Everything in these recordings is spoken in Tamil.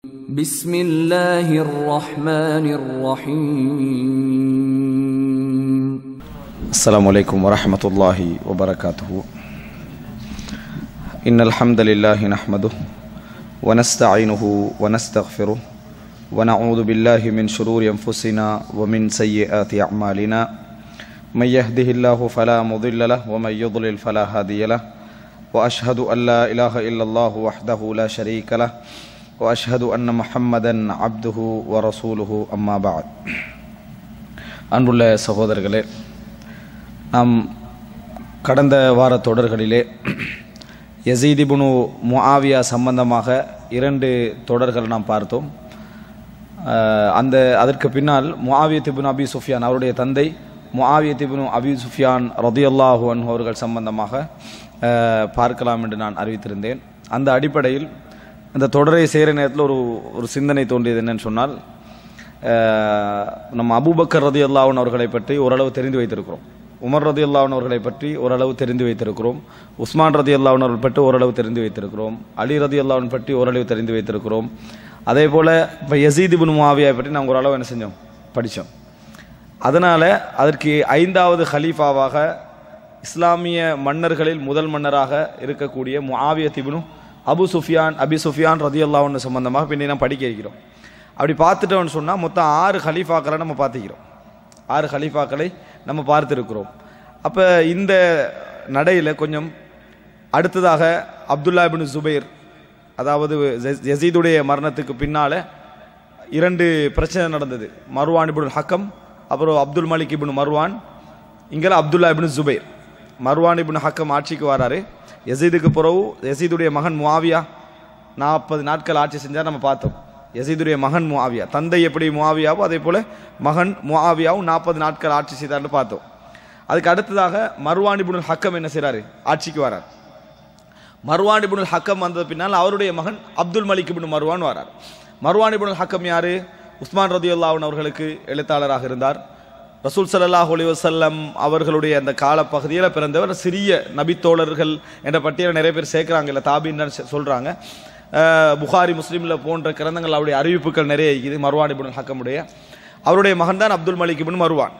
بسم الله الرحمن الرحيم السلام عليكم ورحمة الله وبركاته إن الحمد لله نحمده ونستعينه ونستغفره ونعوذ بالله من شرور أنفسنا ومن سيئات أعمالنا من يهده الله فلا مضل له ومن يضلل فلا هادي له وأشهد أن لا إله إلا الله وحده لا شريك له وأشهد أن محمدا عبده ورسوله أما بعد அன்புள்ள சகோதரர்களே நாம் கடந்த வார தொடர்களிலே யசீதிபுனு முஆவியா சம்பந்தமாக இரண்டு தொடர்கள் நாம் பார்த்தோம் அஹ் அந்த அதற்கு பின்னால் முஆவியத்திபுன் அபி சுஃபியான் அவருடைய தந்தை முஆவியத்திபுனு அபி சுஃபியான் ரதியல்லாஹு அன்ஹு அவர்கள் சம்பந்தமாக அஹ், பார்க்கலாம் என்று நான் அறிவித்திருந்தேன் அந்த அடிப்படையில் இந்த தொடரை செய்கிற நேரத்தில் ஒரு ஒரு சிந்தனை தோன்றியது என்னன்னு சொன்னால் அஹ், நம்ம அபூபக்கர் ரதி அல்லாஹன் அவர்களை பற்றி ஓரளவு தெரிந்து வைத்திருக்கிறோம் உமர் ரதி அல்லாஹன் அவர்களை பற்றி ஓரளவு தெரிந்து வைத்திருக்கிறோம் உஸ்மான் ரதி அல்லாஹன் அவர்கள் பற்றி ஓரளவு தெரிந்து வைத்திருக்கிறோம் அலி ரதி அல்லாஹன் பற்றி ஓரளவு தெரிந்து வைத்திருக்கிறோம் அதே போல் இப்போ யசீத் இப்னு முஆவியா பற்றி நாங்கள் ஓரளவு என்ன செஞ்சோம் படித்தோம் அதனால் அதற்கு ஐந்தாவது ஹலீஃபாவாக இஸ்லாமிய மன்னர்களில் முதல் மன்னராக இருக்கக்கூடிய முஆவியத் இப்னு அபு சுஃபியான் அபி சுஃபியான் ரதி அல்லாஹ்னு சம்பந்தமாக பின்னே நாம் படிக்க இருக்கிறோம் அப்படி பார்த்துட்டோம்னு சொன்னால் மொத்தம் ஆறு ஹலீஃபாக்களை நம்ம பார்த்துக்கிறோம் ஆறு ஹலீஃபாக்களை நம்ம பார்த்துருக்கிறோம் அப்போ இந்த நடையில் கொஞ்சம் அடுத்ததாக அப்துல்லா இப்னு ஜுபைர் அதாவது ஜ- யசீதுடைய மரணத்துக்கு பின்னால் இரண்டு பிரச்சனை நடந்தது மர்வான் இப்னு ஹக்கம் அப்புறம் அப்துல் மலிக் இப்னு மர்வான் இங்கெல்லாம் அப்துல்லா இப்னு ஜுபைர் மர்வான் இப்னு ஹக்கம் ஆட்சிக்கு வராரு யசீதுக்கு பிறகு யசீதுடைய மகன் முஆவியா நாற்பது நாட்கள் ஆட்சி செஞ்சார் நம்ம பார்த்தோம் யசீதுடைய மகன் முஆவியா தந்தை எப்படி முஆவியாவோ அதே போல மகன் முஆவியாவும் நாற்பது நாட்கள் ஆட்சி செய்தார்னு பார்த்தோம் அதுக்கு அடுத்ததாக மர்வான் இப்னுல் ஹக்கம் என்ன செய்றாரு ஆட்சிக்கு வரார் மர்வான் இப்னுல் ஹக்கம் வந்த பின்னால் அவருடைய மகன் அப்துல் மலிக் இப்னு மர்வான் வரார் மர்வான் இப்னுல் ஹக்கம் யாரு உஸ்மான் ரதியுல்லாஹன் அவர்களுக்கு எழுத்தாளராக இருந்தார் ரசூல் ஸல்லல்லாஹு அலைஹி வஸல்லம் அவர்களுடைய அந்த காலப்பகுதியில் பிறந்தவர் சிறிய நபித்தோழர்கள் என்ற பட்டியலை நிறைய பேர் சேர்க்குறாங்க இல்லை தாபின்னு சொல்கிறாங்க புகாரி முஸ்லீமில் போன்ற கிரந்தங்கள் அவருடைய அறிவிப்புகள் நிறைய இருக்குது மர்வான் இப்னுல் ஹக்கமுடைய அவருடைய மகன் தான் அப்துல் மலிக் இப்னு மர்வான்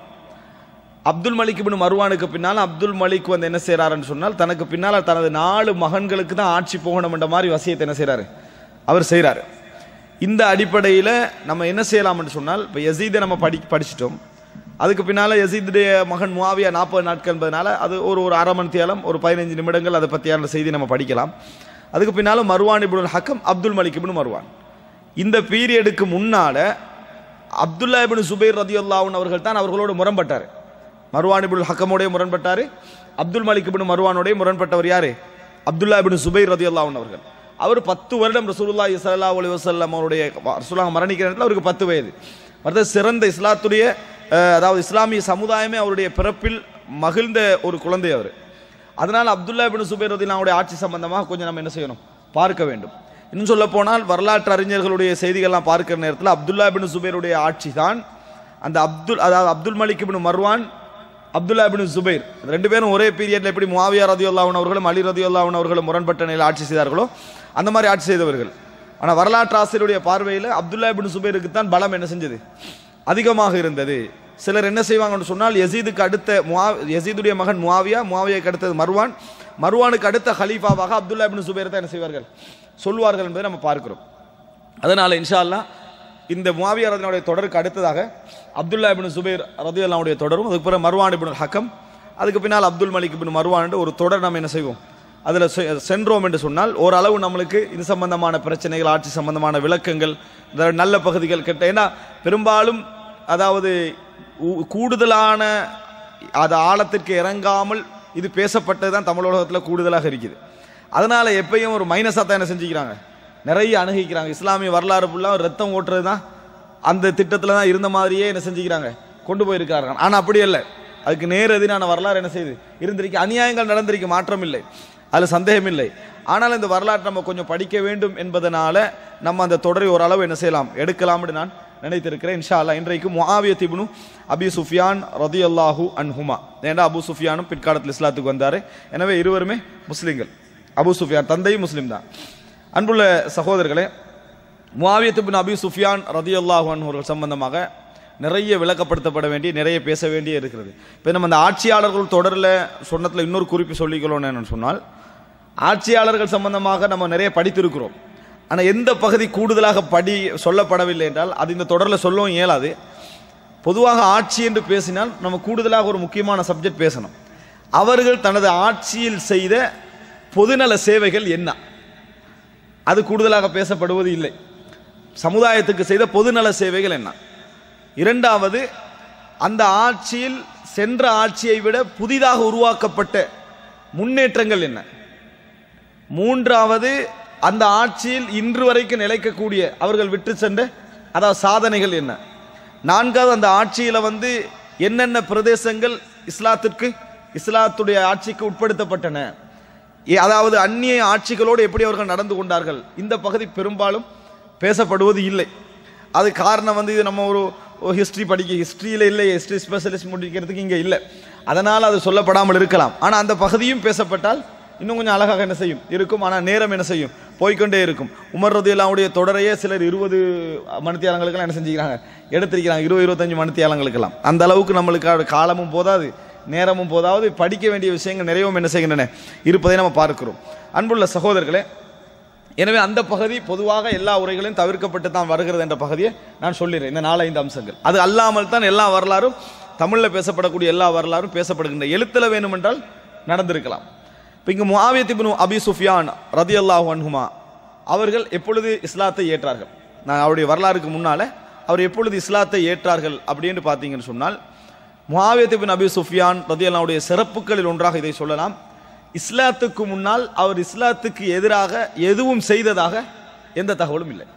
அப்துல் மலிக் இப்னு மர்வானுக்கு பின்னால் அப்துல் மலிக் வந்து என்ன செய்றாருன்னு சொன்னால் தனக்கு பின்னால் தனது நாலு மகன்களுக்கு தான் ஆட்சி போகணும் என்ற மாதிரி வசியத்தை என்ன செய்றாரு அவர் செய்றாரு இந்த அடிப்படையில் நம்ம என்ன செய்யலாம்னு சொன்னால் இப்போ யசீதை நம்ம படி படிச்சிட்டோம் அதுக்கு பின்னால் யசீதுடைய மகன் முஆவியா நாற்பது நாட்கள் என்பதனால அது ஒரு ஒரு அரை மணி தேலம் ஒரு பதினஞ்சு நிமிடங்கள் அதை பற்றியான செய்தி நம்ம படிக்கலாம் அதுக்கு பின்னால் மர்வான் இப்னுல் ஹக்கம் அப்துல் மலிக் இப்னு மர்வான் இந்த பீரியடுக்கு முன்னால அப்துல்லா இப்னு சுபைர் ரதியுல்லாஹன் அவர்கள் தான் அவர்களோடு முரண்பட்டார் மர்வான் இப்னுல் ஹக்கமோடைய முரண்பட்டார் அப்துல் மலிக் இப்னு மர்வானோடைய முரண்பட்டவர் யாரு அப்துல்லா இப்னு சுபைர் ரதியுல்லாஹன் அவர்கள் அவர் பத்து வருடம் ரசூலுல்லாஹி ஸல்லல்லாஹு அலைஹி வஸல்லம் அவருடைய ரசூலுல்லாஹ் மரணிக்கிற நேரத்தில் அவருக்கு பத்து வயது மற்ற சிறந்த இஸ்லாத்துடைய அஹ், அதாவது இஸ்லாமிய சமுதாயமே அவருடைய பிறப்பில் மகிழ்ந்த ஒரு குழந்தை அவர் அதனால் அப்துல்லா இப்னு சுபைர் ரதியுல்லாஹுடைய ஆட்சி சம்பந்தமாக கொஞ்சம் நம்ம என்ன செய்யணும் பார்க்க வேண்டும் இன்னும் சொல்ல போனால் வரலாற்று அறிஞர்களுடைய செய்திகள்லாம் பார்க்கிற நேரத்தில் அப்துல்லா இப்னு சுபைருடைய ஆட்சி தான் அந்த அப்துல் அதாவது அப்துல் மலிக் இப்னு மர்வான் அப்துல்லா இப்னு சுபைர் இந்த ரெண்டு பேரும் ஒரே பீரியட்ல எப்படி முஆவியா ரதியுல்லாஹன் அவர்களும் அலி ரதியுல்லாஹன் அவர்களும் முரண்பட்ட நிலையில் ஆட்சி செய்தார்களோ அந்த மாதிரி ஆட்சி செய்தவர்கள் ஆனால் வரலாற்று ஆசிரியருடைய பார்வையில் அப்துல்லா இப்னு சுபைருக்கு தான் பலம் என்ன செஞ்சது அதிகமாக இருந்தது சிலர் என்ன செய்வாங்கன்னு சொன்னால் யசீதுக்கு அடுத்த முஆ யசீதுடைய மகன் முஆவியா முஆவியாக்கு அடுத்தது மர்வான் மர்வானுக்கு அடுத்த ஹலீஃபாவாக அப்துல்லா இப்னு சுபைர் தான் என்ன செய்வார்கள் சொல்வார்கள் என்பதை நம்ம பார்க்கிறோம் அதனால இன்ஷா அல்லாஹ் இந்த முஆவியா ரதினுடைய தொடருக்கு அடுத்ததாக அப்துல்லா இப்னு சுபைர் ரதியுல்லாவுடைய தொடரும் அதுக்கு பிறகு மர்வான் இப்னு ஹக்கம் அதுக்கு பின்னால் அப்துல் மலிக் இப்னு மர்வான் என்று ஒரு தொடர் நம்ம என்ன செய்வோம் அதில் சென்றோம் என்று சொன்னால் ஓரளவு நம்மளுக்கு இது சம்பந்தமான பிரச்சனைகள் ஆட்சி சம்பந்தமான விளக்கங்கள் இந்த நல்ல பகுதிகள் கெட்ட ஏன்னா பெரும்பாலும் அதாவது ஊ- கூடுதலான அது ஆழத்திற்கு இறங்காமல் இது பேசப்பட்டது தான் தமிழ் உலகத்தில் கூடுதலாக இருக்குது அதனால எப்பயும் ஒரு மைனஸாக தான் என்ன செஞ்சுக்கிறாங்க நிறைய அணுகிக்கிறாங்க இஸ்லாமிய வரலாறு ஃபுல்லாக ரத்தம் ஓட்டுறது தான் அந்த திட்டத்தில் தான் இருந்த மாதிரியே என்ன செஞ்சுக்கிறாங்க கொண்டு போயிருக்காங்க ஆனால் அப்படி இல்லை அதுக்கு நேர் எதிரான வரலாறு என்ன செய்யுது இருந்திருக்கு அநியாயங்கள் நடந்திருக்கு மாற்றம் இல்லை அதில் சந்தேகம் இல்லை ஆனால் இந்த வரலாற்றை நம்ம கொஞ்சம் படிக்க வேண்டும் என்பதனால நம்ம அந்த தொடரை ஓரளவு என்ன செய்யலாம் எடுக்கலாம்னு நான் நினைத்திருக்கிறேன் இன்ஷா அல்லாஹ் இன்றைக்கு முஆவியத் இப்னு அபி சுஃபியான் ரதியல்லாஹு அன்ஹுமா ஏண்டா அபு சுஃபியானும் பிற்காலத்தில் இஸ்லாத்துக்கு வந்தார் எனவே இருவருமே முஸ்லிம்கள் அபு சுஃபியான் தந்தையும் முஸ்லீம் தான் அன்புள்ள சகோதரர்களே முவாவியத்து பின் அபி சுஃபியான் ரதியுல்லாஹு அன்ஹு அவர்கள் சம்பந்தமாக நிறைய விளக்கப்படுத்தப்பட வேண்டிய நிறைய பேச வேண்டிய இருக்கிறது இப்போ நம்ம அந்த ஆட்சியாளர்கள் தொடரில் சொன்னத்தில் இன்னொரு குறிப்பு சொல்லிக்கொள்ளணும் என்னன்னு சொன்னால் ஆட்சியாளர்கள் சம்பந்தமாக நம்ம நிறைய படித்திருக்கிறோம் ஆனால் எந்த பகுதி கூடுதலாக படி சொல்லப்படவில்லை என்றால் அது இந்த தொடரில் சொல்லவும் இயலாது பொதுவாக ஆட்சி என்று பேசினால் நம்ம கூடுதலாக ஒரு முக்கியமான சப்ஜெக்ட் பேசணும் அவர்கள் தனது ஆட்சியில் செய்த பொதுநல சேவைகள் என்ன அது கூடுதலாக பேசப்படுவது இல்லை சமுதாயத்துக்கு செய்த பொதுநல சேவைகள் என்ன இரண்டாவது அந்த ஆட்சியில் சென்ற ஆட்சியை விட புதிதாக உருவாக்கப்பட்ட முன்னேற்றங்கள் என்ன மூன்றாவது அந்த ஆட்சியில் இன்று வரைக்கும் நிலைக்கக்கூடிய அவர்கள் விட்டு சென்ற அதாவது சாதனைகள் என்ன நான்காவது அந்த ஆட்சியில் வந்து என்னென்ன பிரதேசங்கள் இஸ்லாத்திற்கு இஸ்லாத்துடைய ஆட்சிக்கு உட்படுத்தப்பட்டன ஏ- அதாவது அந்நிய ஆட்சிகளோடு எப்படி அவர்கள் நடந்து கொண்டார்கள் இந்த பகுதி பெரும்பாலும் பேசப்படுவது இல்லை அது காரணம் வந்து இது நம்ம ஒரு ஹிஸ்ட்ரி படிக்க ஹிஸ்ட்ரியில் இல்லை ஹிஸ்ட்ரி ஸ்பெஷலிஸ்ட் முடிக்கிறதுக்கு இங்கே இல்லை அதனால் அது சொல்லப்படாமல் இருக்கலாம் ஆனால் அந்த பகுதியும் பேசப்பட்டால் இன்னும் கொஞ்சம் அழகாக என்ன செய்யும் இருக்கும் ஆனால் நேரம் என்ன செய்யும் போய்க்கொண்டே இருக்கும் உமர் ரதியல்லாவுடைய தொடரையே சிலர் இருபது மணித்தியாலங்களுக்கெல்லாம் என்ன செஞ்சுக்கிறாங்க எடுத்திருக்கிறாங்க இருபது இருபத்தஞ்சு மணித்தியாலங்களுக்கெல்லாம் அந்த அளவுக்கு நம்மளுக்கு காலமும் போதாது நேரமும் போதாவது படிக்க வேண்டிய விஷயங்கள் நிறையவும் என்ன செய்கின்றன இருப்பதை நம்ம பார்க்கிறோம் அன்புள்ள சகோதரர்களே எனவே அந்த பகுதி பொதுவாக எல்லா உரைகளையும் தவிர்க்கப்பட்டு தான் வருகிறது என்ற பகுதியை நான் சொல்லிடுறேன் இந்த நாலஞ்சு அம்சங்கள் அது அல்லாமல் தான் எல்லா வரலாறும் தமிழில் பேசப்படக்கூடிய எல்லா வரலாறும் பேசப்படுகின்ற எழுத்தில் வேணுமென்றால் நடந்திருக்கலாம் இப்போ இங்கே முஆவியத் அபி சுஃபியான் ரதி அல்லாஹு அன்ஹுமா அவர்கள் எப்பொழுது இஸ்லாத்தை ஏற்றார்கள் நான் அவருடைய வரலாறுக்கு முன்னால் அவர் எப்பொழுது இஸ்லாத்தை ஏற்றார்கள் அப்படின்னு பார்த்தீங்கன்னு சொன்னால் முஆவியத் பின் அபி சுஃபியான் ரதி அல்லாவுடைய சிறப்புகளில் ஒன்றாக இதை சொல்லலாம் இஸ்லாத்துக்கு முன்னால் அவர் இஸ்லாத்துக்கு எதிராக எதுவும் செய்ததாக எந்த தகவலும் இல்லை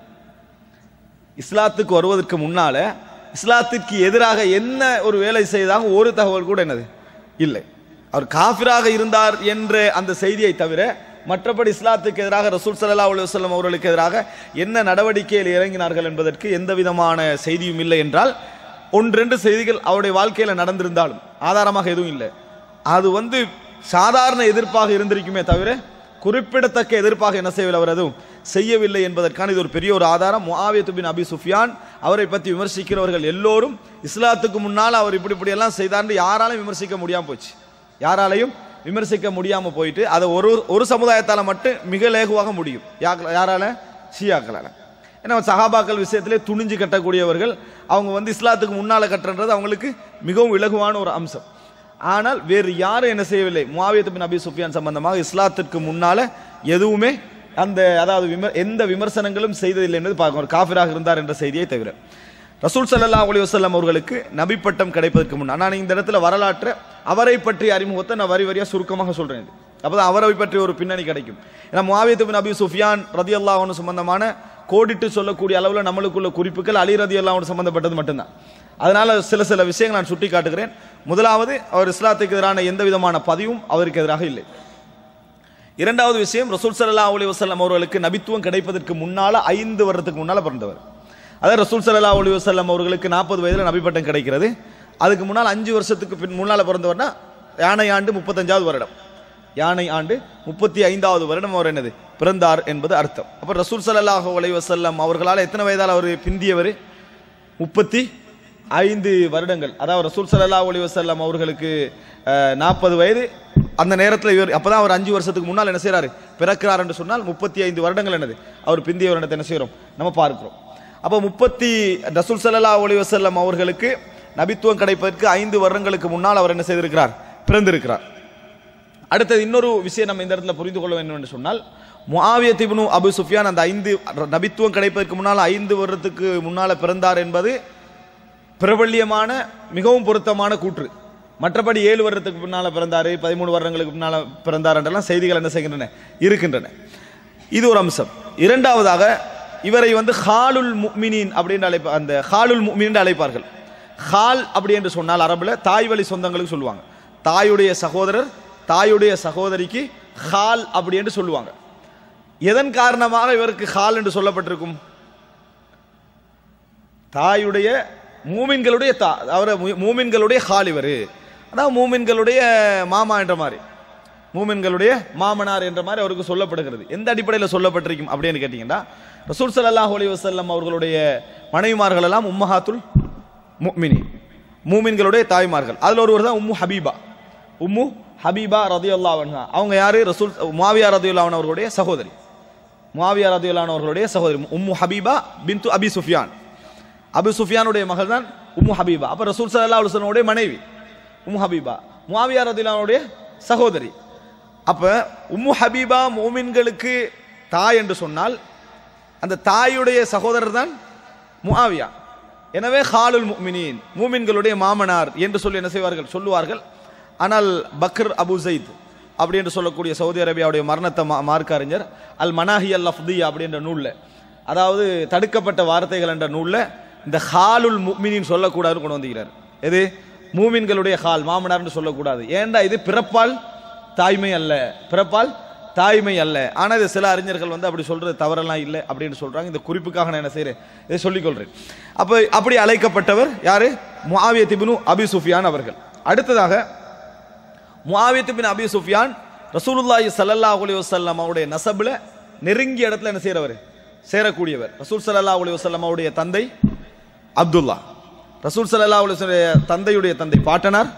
இஸ்லாத்துக்கு வருவதற்கு முன்னால இஸ்லாத்திற்கு எதிராக என்ன ஒரு வேலை செய்ததாக ஒரு தகவல் கூட என்னது இல்லை அவர் காஃபிராக இருந்தார் என்ற அந்த செய்தியை தவிர மற்றபடி இஸ்லாத்துக்கு எதிராக ரசூல் ஸல்லல்லாஹு அலைஹி வஸல்லம் அவர்களுக்கு எதிராக என்ன நடவடிக்கையில் இறங்கினார்கள் என்பதற்கு எந்த விதமான செய்தியும் இல்லை என்றால் ஒன்றெண்டு செய்திகள் அவருடைய வாழ்க்கையில் நடந்திருந்தாலும் ஆதாரமாக எதுவும் இல்லை அது வந்து சாதாரண எதிர்ப்பாக இருந்திருக்குமே தவிர குறிப்பிடத்தக்க எதிர்ப்பாக என்ன செய்யவில்லை அவர் எதுவும் செய்யவில்லை என்பதற்கான இது ஒரு பெரிய ஒரு ஆதாரம் முஆவியத்து பின் அபி சுஃபியான் அவரை பற்றி விமர்சிக்கிறவர்கள் எல்லோரும் இஸ்லாத்துக்கு முன்னால் அவர் இப்படி இப்படி எல்லாம் செய்தார்னு யாராலும் விமர்சிக்க முடியாம போச்சு யாராலையும் விமர்சிக்க முடியாம போயிட்டு அதை ஒரு ஒரு சமுதாயத்தால மட்டும் மிக லேகுவாக முடியும் யாக்கள- யாரால ஷியாக்களால ஏன்னா சஹாபாக்கள் விஷயத்திலே துணிஞ்சு கட்டக்கூடியவர்கள் அவங்க வந்து இஸ்லாத்துக்கு முன்னால கட்டுறது அவங்களுக்கு மிகவும் இலகுவான ஒரு அம்சம் ஆனால் வேறு யாரும் என்ன செய்யவில்லை முஆவியத் பின் அபி சுஃபியான் சம்பந்தமாக இஸ்லாத்திற்கு முன்னால எதுவுமே அந்த அதாவது விமர் எந்த விமர்சனங்களும் செய்ததில்லை என்பது பார்க்கணும் ஒரு காஃபிராக இருந்தார் என்ற செய்தியை தவிர ரசூல் ஸல்லல்லாஹு அலைஹி வஸல்லம் அவர்களுக்கு நபி பட்டம் கிடைப்பதற்கு முன்னால் நான் இந்த இடத்துல வரலாற்றை அவரை பற்றிய அறிமுகத்தை நான் வரி வரியா சுருக்கமாக சொல்றேன் இது. அப்பதான் அவரை பற்றி ஒரு பின்னணி கிடைக்கும் ஏன்னா முஆவியத் பின் அபி சுஃபியான் ரதியல்லாஹு அன்ஹு சம்பந்தமான கோடிட்டு சொல்லக்கூடிய அளவில் நம்மளுக்குள்ள குறிப்புகள் அலி ரதியல்லாஹு அன்ஹு சம்பந்தப்பட்டது மட்டும்தான் அதனால சில சில விஷயங்கள் நான் சுட்டி காட்டுகிறேன் முதலாவது அவர் இஸ்லாத்துக்கு எதிரான எந்த விதமான பதிவும் அவருக்கு எதிராக இல்லை இரண்டாவது விஷயம் ரசூல் ஸல்லல்லாஹு அலைஹி வஸல்லம் அவர்களுக்கு நபித்துவம் கிடைப்பதற்கு முன்னால ஐந்து வருடத்துக்கு முன்னால பிறந்தவர் அதாவது ரசூல் ஸல்லல்லாஹு அலைஹி வஸல்லம் அவர்களுக்கு நாற்பது வயதுல நபி பட்டம் கிடைக்கிறது அதுக்கு முன்னால் அஞ்சு வருஷத்துக்கு பின் முன்னால பிறந்தவர்னா யானை ஆண்டு முப்பத்தஞ்சாவது வருடம் யானை ஆண்டு முப்பத்தி ஐந்தாவது வருடம் அவர் என்னது பிறந்தார் என்பது அர்த்தம் அப்ப ரசூல் ஸல்லல்லாஹு அலைஹி வஸல்லம் அவர்களால் எத்தனை வயதால் அவர் பிந்தியவர் முப்பத்தி ஐந்து வருடங்கள் அதாவது ரசூல் ஸல்லல்லாஹு அலைஹி வஸல்லம் அவர்களுக்கு நாற்பது வயது அந்த நேரத்தில் இவர் அப்பதான் அவர் அஞ்சு வருஷத்துக்கு முன்னால் என்ன செய்றாரு பிறக்கிறார் என்று சொன்னால் முப்பத்தி ஐந்து வருடங்கள் என்னது அவர் பிந்திய வருடத்தை என்ன செய்கிறோம் நம்ம பார்க்கிறோம் அப்போ முப்பத்தி ரசூல் ஸல்லல்லாஹு அலைஹி வஸல்லம் அவர்களுக்கு நபித்துவம் கிடைப்பதற்கு ஐந்து வருடங்களுக்கு முன்னால் அவர் என்ன செய்திருக்கிறார் பிறந்திருக்கிறார் அடுத்தது இன்னொரு விஷயம் நம்ம இந்த இடத்துல புரிந்து கொள்ள வேண்டும் என்று சொன்னால் முஆவியத் இப்னு அபு சுஃபியான் அந்த ஐந்து நபித்துவம் கிடைப்பதற்கு முன்னால் ஐந்து வருடத்துக்கு முன்னால பிறந்தார் என்பது பிரபல்யமான மிகவும் பொருத்தமான கூற்று மற்றபடி ஏழு வருடத்துக்கு பின்னால பிறந்தாரு பதிமூணு வருடங்களுக்கு பின்னால பிறந்தார் என்றெல்லாம் செய்திகள் என்ன செய்கின்றன இருக்கின்றன இது ஒரு அம்சம் இரண்டாவதாக இவரை வந்து ஹாலுல் முக்மினின் அப்படின்னு அழைப்ப அந்த ஹாலுல் முக்மின் என்று அழைப்பார்கள் ஹால் அப்படி என்று சொன்னால் அரபுல தாய் வழி சொந்தங்களுக்கு சொல்லுவாங்க தாயுடைய சகோதரர் தாயுடைய சகோதரிக்கு ஹால் அப்படி என்று சொல்லுவாங்க எதன் காரணமாக இவருக்கு ஹால் என்று சொல்லப்பட்டிருக்கும் தாயுடைய மூமின்களுடைய தா அவர் மூமின்களுடைய ஹால் இவர் அதான் மூமின்களுடைய மாமா என்ற மாதிரி மூமின்களுடைய மாமனார் என்ற மாதிரி அவருக்கு சொல்லப்படுகிறது எந்த அடிப்படையில் சொல்லப்பட்டிருக்கும் அப்படின்னு கேட்டீங்கன்னா ரசூல் ஸல்லல்லாஹு அலைஹி வஸல்லம் அவர்களுடைய மனைவிமார்கள் எல்லாம் உம்மஹாத்துல் முஃமினி மூமின்களுடைய தாய்மார்கள் அதுல ஒருவர் தான் உம்மு ஹபீபா உம்மு ஹபீபா ரதியுல்லாஹு அன்ஹா அவங்க யாரு ரசூல் முஆவியா ரதியுல்லாஹு அன்ஹு அவர்களுடைய சகோதரி முஆவியா ரதியுல்லாஹு அன்ஹு அவர்களுடைய சகோதரி உம்மு ஹபீபா பின்து அபி சுஃபியான் அபு சுஃபியானுடைய மகள் தான் உம்மு ஹபீபா அப்ப ரசூல் ஸல்லல்லாஹு அலைஹி வஸல்லமுடைய மனைவி உம்மு ஹபீபா முஆவியா ரதியுல்லாஹுடைய சகோதரி அப்ப உம்மு ஹபீபா மூமின்களுக்கு தாய் என்று சொன்னால் அந்த தாயுடைய சகோதரர் தான் முஆவியா எனவே ஹாலுல் முஃமினீன் மூமின்களுடைய மாமனார் என்று சொல்லி என்ன செய்வார்கள் சொல்லுவார்கள் ஆனால் பக்ர் அபு ஜெயித் அப்படி என்று சொல்லக்கூடிய சவுதி அரேபியாவுடைய மரணத்தை மா- மார்க்க அறிஞர் அல் மனாஹி அல் அஃப்தியா அப்படின்ற நூலில் அதாவது தடுக்கப்பட்ட வார்த்தைகள் என்ற நூலில் இந்த ஹாலுல் முஃமினின் சொல்லக்கூடாதுன்னு கொண்டு வந்திருக்கிறார் எது மூமின்களுடைய ஹால் மாமனார்னு சொல்லக்கூடாது ஏன்டா இது பிறப்பால் தாய்மை அல்ல பிறப்பால் தாய்மை அல்ல ஆனா இது சில அறிஞர்கள் வந்து அப்படி சொல்றது தவறெல்லாம் இல்லை அப்படின்னு சொல்றாங்க இந்த குறிப்புக்காக நான் என்ன செய்றேன் இதை சொல்லிக்கொள்றேன் அப்ப அப்படி அழைக்கப்பட்டவர் யாரு முஆவியத் இப்னு அபி சுஃபியான் அவர்கள் அடுத்ததாக முஆவியத் இப்னு அபி சுஃபியான் ரசூலுல்லாஹி ஸல்லல்லாஹு அலைஹி வஸல்லம் அவருடைய நசப்ல நெருங்கிய இடத்துல என்ன செய்றவர் சேரக்கூடியவர் ரசூல் ஸல்லல்லாஹு அலைஹி வஸல்லம் அவருடைய தந்தை அப்துல்லா ரசூல் ஸல்லல்லாஹு அலைஹி வஸல்லம் தந்தையுடைய தந்தை பாட்டனார்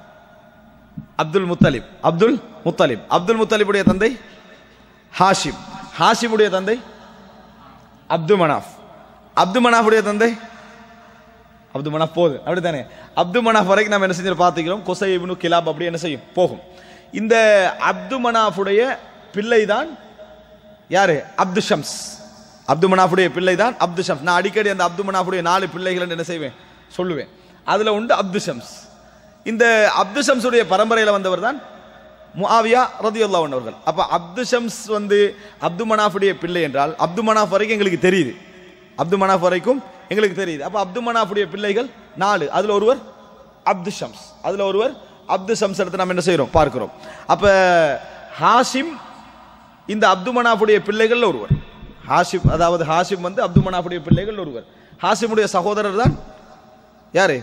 அப்துல் முத்தலிப் அப்துல் முத்தலிப் அப்துல் முத்தலிபுடைய தந்தை ஹாஷிம் ஹாஷிமுடைய தந்தை அப்து மனாஃப் அப்து மனாஃபுடைய தந்தை அப்து மனாஃப் போகுது அப்படித்தானே அப்து மனாஃப் வரைக்கும் நம்ம என்ன செஞ்சு பார்த்துக்கிறோம் கொசை இப்னு கிலாப் அப்படி என்ன செய்யும் போகும் இந்த அப்து மனாஃபுடைய பிள்ளை தான் யாரு அப்து ஷம்ஸ் அப்து மனாஃபுடைய பிள்ளை தான் அப்து ஷம்ஸ் நான் அடிக்கடி அந்த அப்து மனாஃபுடைய நாலு பிள்ளைகள் என்ன செய்வேன் சொல்லுவேன் அதுல உண்டு அப்து ஷம்ஸ் இந்த அப்து ஷம்ஸுடைய பரம்பரையில் வந்தவர் தான் முஆவியா ரதியுல்லாஹு அன்ஹு அவர்கள் அப்ப அப்து ஷம்ஸ் வந்து அப்து மனாஃபுடைய பிள்ளை என்றால் அப்து மனாஃப் வரைக்கும் எங்களுக்கு தெரியுது அப்து மனாஃப் வரைக்கும் எங்களுக்கு தெரியுது அப்ப அப்து மனாஃபுடைய பிள்ளைகள் நாலு அதுல ஒருவர் அப்து ஷம்ஸ் அதுல ஒருவர் அப்து ஷம்ஸ் எடுத்து நம்ம என்ன செய்றோம் பார்க்கிறோம் அப்ப ஹாஷிம் இந்த அப்து மனாஃபுடைய பிள்ளைகள் ஒருவர் ஹாஷிம் அதாவது ஹாஷிம் வந்து அப்து மனாஃபுடைய பிள்ளைகள் ஒருவர் ஹாஷிமுடைய சகோதரர் தான் யாரு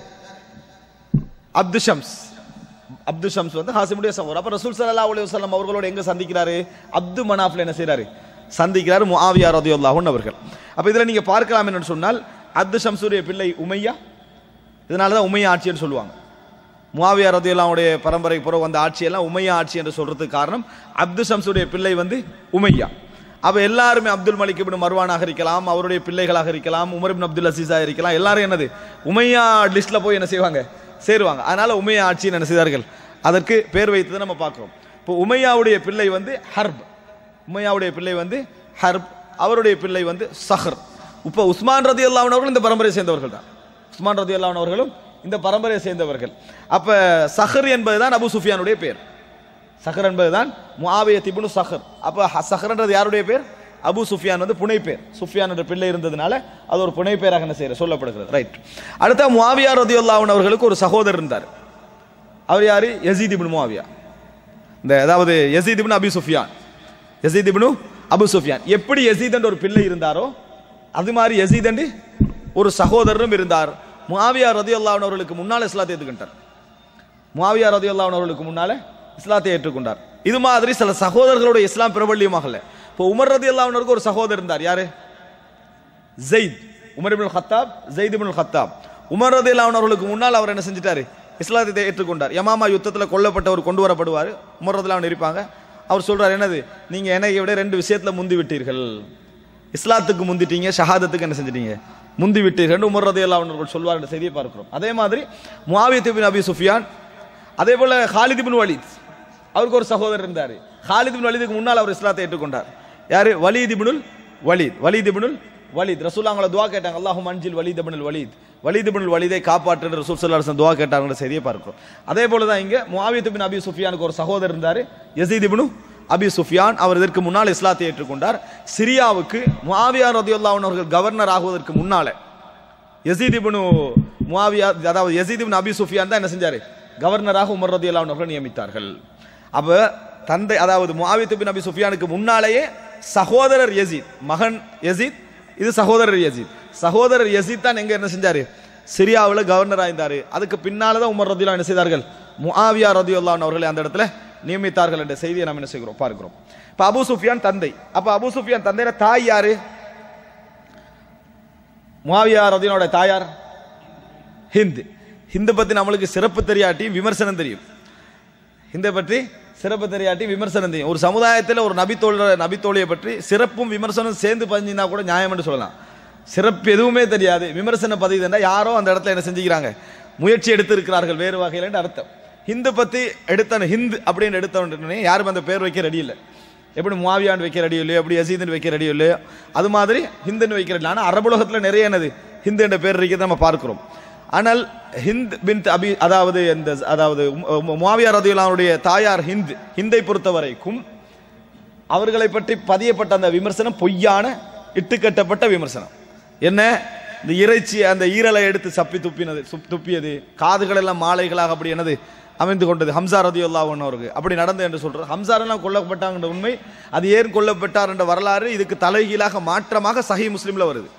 அப்து ஷம்ஸ் அப்து ஷம்ஸ் வந்து ஹாசிமுடைய சகோதரர் அப்ப ரசூல் ஸல்லல்லாஹு அலைஹி வஸல்லம் அவர்களோட எங்க சந்திக்கிறாரு அப்து மனாஃப்ல என்ன செய்றாரு சந்திக்கிறாரு முஆவியா ரதியல்லாஹு அன்ஹு அவர்கள் அப்ப இதுல நீங்க பார்க்கலாம் என்னன்னு சொன்னால் அப்து ஷம்ஸுடைய பிள்ளை உமையா இதனால தான் உமையா ஆட்சின்னு சொல்லுவாங்க முஆவியா ரதியல்லாவுடைய பரம்பரை புறம் வந்த ஆட்சியெல்லாம் உமையா ஆட்சி என்று சொல்றதுக்கு காரணம் அப்து ஷம்ஸுடைய பிள்ளை வந்து உமையா அப்ப எல்லாருமே அப்துல் மலிக் இப்னு மர்வானாக இருக்கலாம் அவருடைய பிள்ளைகளாக இருக்கலாம் உமர் இப்னு அப்துல் அசீஸா இருக்கலாம் எல்லாரும் என்னது உமையா லிஸ்ட்ல போய் என்ன செய்வாங்க சேருவாங்க அதனால உமையா ஆட்சின்னு என்ன செய்தார்கள் அதற்கு பேர் வைத்ததை நம்ம பார்க்கிறோம் இப்போ உமையாவுடைய பிள்ளை வந்து ஹர்ப் உமையாவுடைய பிள்ளை வந்து ஹர்ப் அவருடைய பிள்ளை வந்து சஹர் இப்போ உஸ்மான் ரதி அவர்களும் இந்த பரம்பரையை சேர்ந்தவர்கள் தான் உஸ்மான் ரதி அவர்களும் இந்த பரம்பரையை சேர்ந்தவர்கள் அப்ப சஹர் என்பதுதான் அபு சுஃபியானுடைய பேர் சஹர் என்பதுதான் முஆவிய திபுனு சஹர் அப்ப ஹ- சஹர்ன்றது யாருடைய பேர் அபு சுஃபியான் வந்து புனை பேர் சுஃபியான் என்ற பிள்ளை இருந்ததுனால அது ஒரு புனை பேராக என்ன செய்யற சொல்லப்படுகிறது ரைட் அடுத்த முஆவியா ரதியுல்லாஹு அவர்களுக்கு ஒரு சகோதரர் இருந்தார் அவர் யாரு யசீத் இப்னு முஆவியா இந்த அதாவது யசீத் இப்னு அபி சுஃபியான் யசீத் இப்னு அபு சுஃபியான் எப்படி யசீத் என்ற ஒரு பிள்ளை இருந்தாரோ அது மாதிரி யசீத் என்று ஒரு சகோதரரும் இருந்தார் முஆவியா ரதியுல்லாஹு அவர்களுக்கு முன்னால் இஸ்லாத்தை ஏற்றுக்கிட்டார் முஆவியா ரதியுல்லாஹு அவர்களுக்கு முன்னால இஸ்லாத்தை ஏற்றுக்கொண்டார் இது மாதிரி சில சகோதரர்களுடைய இஸ்லாம் பிரபல்யமாகல இப்போ உமர் ரதியுல்லாஹு அவருக்கு ஒரு சகோதரர் இருந்தார் யாரு Zaid Umar ibnul Khattab Zaid ibnul Khattab Umar ரதியுல்லாஹு அவர்களுக்கு முன்னால் அவர் என்ன செஞ்சிட்டாரு இஸ்லாத்தை ஏற்றுக்கொண்டார் யமாமா யுத்தத்தில் கொல்லப்பட்டவர் கொண்டு வரப்படுவார் உமர் ரதியுல்லாஹு இருப்பாங்க அவர் சொல்றார் என்னது நீங்க என்னை விட ரெண்டு விஷயத்துல முந்தி விட்டீர்கள் இஸ்லாத்துக்கு முந்திட்டீங்க ஷஹாதத்துக்கு என்ன செஞ்சிட்டீங்க முந்தி விட்டீர்கள் உமர் ரதியுல்லாஹு அவர்கள் சொல்வார் என்ற செய்தியை பார்க்கிறோம் அதே மாதிரி முஆவியத் இப்னு அபி சுஃபியான் அதே போல ஹாலித் இப்னு வலீத் அவருக்கு ஒரு சகோதரர் இருந்தார் ஹாலித் இப்னு வலீதுக்கு முன்னால் அவர் இஸ்லாத்தை ஏற்றுக்கொண்டார் யாரு Walid ibnul Walid Walid ibnul Walid ரசூல் அவங்கள துவா கேட்டாங்க அல்லாஹு மஞ்சில் Walid ibnul Walid Walid ibnul வலீதை காப்பாற்று ரசூல் ஸல்லல்லாஹு அலைஹி வஸல்லம் துவா கேட்டாங்கன்ற செய்தியை பார்க்கிறோம் அதே போல தான் இங்க முஆவியத் இப்னு அபி சுஃபியானுக்கு ஒரு சகோதரர் இருந்தார் யசீத் இப்னு அபி சுஃபியான் அவர் இதற்கு முன்னால் இஸ்லாத்தை ஏற்றுக்கொண்டார் சிரியாவுக்கு முஆவியா ரதியுல்லாஹு அன்ஹு அவர்கள் கவர்னர் ஆகுவதற்கு முன்னால யசீத் இப்னு முஆவியா அதாவது யசீத் இப்னு அபி சுஃபியான் தான் என்ன செஞ்சாரு கவர்னராக உமர் ரதியல்லாஹு அன்ஹு அவர்கள் நியமித்தார்கள் அப்ப தந்தை அதாவது முஆவியத் இப்னு அபி சுஃபியானுக்கு முன்னாலேயே சகோதரர் யசீத் மகன் யசீத் இது சகோதரர் யசீத் சகோதரர் யசீத் தான் எங்க என்ன செஞ்சாரு சிரியாவில் கவர்னர் ஆயிருந்தாரு அதுக்கு பின்னால தான் உமர் ரதியுல்லாஹு என்ன செய்தார்கள் முஆவியா ரதியுல்லாஹு அன்ஹு அவர்களை அந்த இடத்துல நியமித்தார்கள் என்ற செய்தியை நாம் என்ன செய்கிறோம் பார்க்கிறோம் இப்ப அபூ சுஃபியான் தந்தை அப்ப அபூ சுஃபியான் தந்தையில தாய் யாரு முவாவியா ரதினோட தாயார் ஹிந்த் ஹிந்து பத்தி நம்மளுக்கு சிறப்பு தெரியாட்டி விமர்சனம் தெரியும் ஹிந்தை பற்றி சிறப்பு தெரியாட்டி விமர்சனம் தெரியும் ஒரு சமுதாயத்தில் ஒரு நபித்தோழ நபித்தோழியை பற்றி சிறப்பும் விமர்சனம் சேர்ந்து பதிஞ்சிருந்தா கூட நியாயம் என்று சொல்லலாம் சிறப்பு எதுவுமே தெரியாது விமர்சன பதிவு என்றால் யாரோ அந்த இடத்துல என்ன செஞ்சுக்கிறாங்க முயற்சி எடுத்திருக்கிறார்கள் வேறு வகையில் அர்த்தம் ஹிந்து பத்தி எடுத்த ஹிந்து அப்படின்னு எடுத்த உடனே யாரும் அந்த பேர் வைக்க ரெடி இல்லை எப்படி முவாவியான் வைக்க ரெடி இல்லையோ எப்படி யசீதுன்னு வைக்க ரெடி இல்லையோ அது மாதிரி ஹிந்துன்னு வைக்க ரெடி ஆனால் அரபுலகத்தில் நிறைய என்னது ஹிந்து என்ற பேர் இருக்கிறத நம்ம பார்க்கிறோம் ஆனால் ஹிந்த் பின் அபி அதாவது இந்த அதாவது முவாவியா ரதியுல்லாவுடைய தாயார் ஹிந்த் ஹிந்தை பொறுத்த வரைக்கும் அவர்களை பற்றி பதியப்பட்ட அந்த விமர்சனம் பொய்யான இட்டுக்கட்டப்பட்ட விமர்சனம் என்ன இந்த இறைச்சி அந்த ஈரலை எடுத்து சப்பி துப்பினது சுப்- துப்பியது காதுகள் எல்லாம் மாலைகளாக அப்படி என்னது அமைந்து கொண்டது ஹம்சா ரதியுல்லா அவருக்கு அப்படி நடந்தது என்று சொல்றார் ஹம்சார் எல்லாம் கொல்லப்பட்டாங்கன்ற உண்மை அது ஏன் கொல்லப்பட்டார் என்ற வரலாறு இதுக்கு தலைகீழாக மாற்றமாக சஹி முஸ்லிம்ல வருது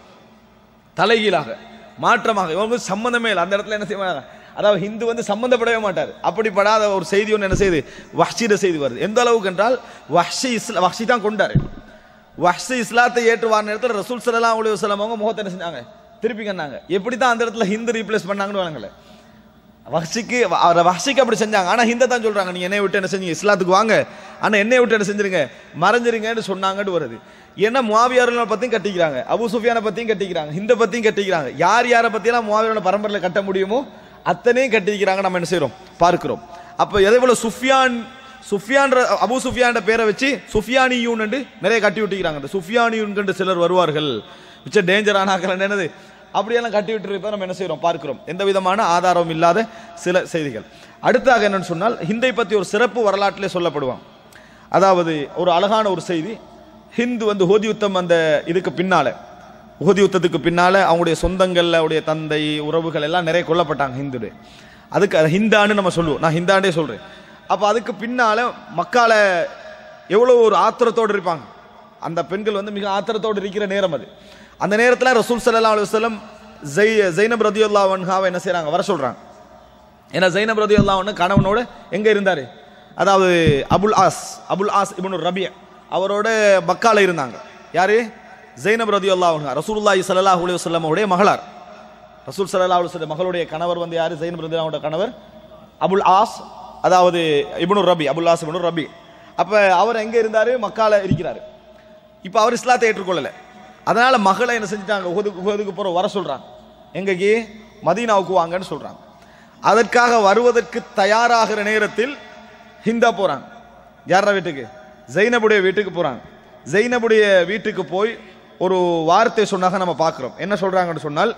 தலைகீழாக மாற்றமாக இவங்க சம்பந்தமே இல்லை அந்த இடத்துல என்ன செய்ய மாட்டாங்க அதாவது ஹிந்து வந்து சம்பந்தப்படவே மாட்டார் அப்படிப்படாத ஒரு செய்தி ஒன்று என்ன செய்யுது வஹ்ஷிட செய்தி வருது எந்த அளவுக்கு என்றால் வஹ்ஷி இஸ்லா வஹ்ஷி தான் கொண்டாரு வஹ்ஷி இஸ்லாத்தை ஏற்றுவார் நேரத்தில் ரசூல் ஸல்லல்லாஹு அலைஹி வஸல்லம் அவங்க முகத்தை என்ன செஞ்சாங்க திருப்பி கண்ணாங்க எப்படி தான் அந்த இடத்துல ஹிந்து ரீப்ளேஸ் பண்ணாங்கன்னு வாங்களே வஹ்ஷிக்கு அவரை வஹ்ஷிக்கு அப்படி செஞ்சாங்க ஆனா ஹிந்தை தான் சொல்றாங்க நீங்க என்னை விட்டு என்ன செஞ்சீங்க இஸ்லாத்துக்கு வாங்க ஆனா என்னை விட்டு என்ன செஞ்சிருங்க மறைஞ்சிருங்கன்னு சொன்னாங்கன்னு வருது ஏன்னா முவாவியாரனை பத்தியும் கட்டிக்கிறாங்க அபு சுஃபியானை பத்தியும் கட்டிக்கிறாங்க ஹிந்த பத்தியும் கட்டிக்கிறாங்க யார் யாரை பத்தியெல்லாம் முவாவியாரோட பரம்பரையில் கட்ட முடியுமோ அத்தனையும் கட்டிக்கிறாங்க நம்ம என்ன செய்றோம் பார்க்கிறோம் அப்ப எதை போல சுஃபியான் சுஃபியான் அபு சுஃபியான் பேரை வச்சு சுஃபியானியூன் நிறைய கட்டி விட்டுக்கிறாங்க இந்த சுஃபியானியூன் கண்டு சிலர் வருவார்கள் மிச்ச டேஞ்சரான ஆக்கள் என்னது அப்படியெல்லாம் கட்டி விட்டு நம்ம என்ன செய்றோம் பார்க்கிறோம் எந்த விதமான ஆதாரம் இல்லாத சில செய்திகள் அடுத்தாக என்னன்னு சொன்னால் ஹிந்தை பத்தி ஒரு சிறப்பு வரலாற்றிலே சொல்லப்படுவான் அதாவது ஒரு அழகான ஒரு செய்தி ஹிந்து வந்து ஹோதி யுத்தம் அந்த இதுக்கு பின்னால உஹது யுத்தத்துக்கு பின்னால அவங்களுடைய சொந்தங்கள் அவருடைய தந்தை உறவுகள் எல்லாம் நிறைய கொல்லப்பட்டாங்க ஹிந்துடைய அதுக்கு அது ஹிந்தான்னு நம்ம சொல்லுவோம் நான் ஹிந்தாண்டே சொல்றேன் அப்ப அதுக்கு பின்னால மக்கால எவ்வளவு ஒரு ஆத்திரத்தோடு இருப்பாங்க அந்த பெண்கள் வந்து மிக ஆத்திரத்தோடு இருக்கிற நேரம் அது அந்த நேரத்தில் ரசூல் ஸல்லல்லாஹு அலைஹி வஸல்லம் ஜெய் ஜைனப் ரதியுல்லாஹு அன்ஹாவை என்ன செய்றாங்க வர சொல்றாங்க ஏன்னா ஜைனப் ரதியுல்லாஹு அன்ஹு கணவனோட எங்க இருந்தாரு அதாவது Abul As Abul As ibn Rabi அவரோட மக்கால இருந்தாங்க யாரு ஜைனப் ரதியுல்லாஹு அன்ஹா ரசூலுல்லாஹி ஸல்லல்லாஹு அலைஹி வஸல்லம் உடைய மகளார் ரசூல் ஸல்லல்லாஹு அலைஹி வஸல்லம் மகளுடைய கணவர் வந்து யாரு ஜைனப் ரதியுல்லாஹு கணவர் அபுல் ஆஸ் அதாவது இப்னு ரபி அபுல் ஆஸ் இப்னு ரபி அப்ப அவர் எங்க இருந்தாரு மக்கால இருக்கிறாரு இப்போ அவர் இஸ்லாத்தை ஏற்றுக்கொள்ளல அதனால மகளை என்ன செஞ்சுட்டாங்க உகதுக்கு உகதுக்கு போற வர சொல்றாங்க எங்கக்கு மதீனாவுக்கு வாங்கன்னு சொல்றாங்க அதற்காக வருவதற்கு தயாராகிற நேரத்தில் ஹிந்தா போறாங்க யார வீட்டுக்கு ஜைனபுடைய வீட்டுக்கு போறாங்க ஜைனபுடைய வீட்டுக்கு போய் ஒரு வார்த்தை சொன்னாங்க நம்ம பார்க்கிறோம் என்ன சொல்றாங்கன்னு சொன்னால்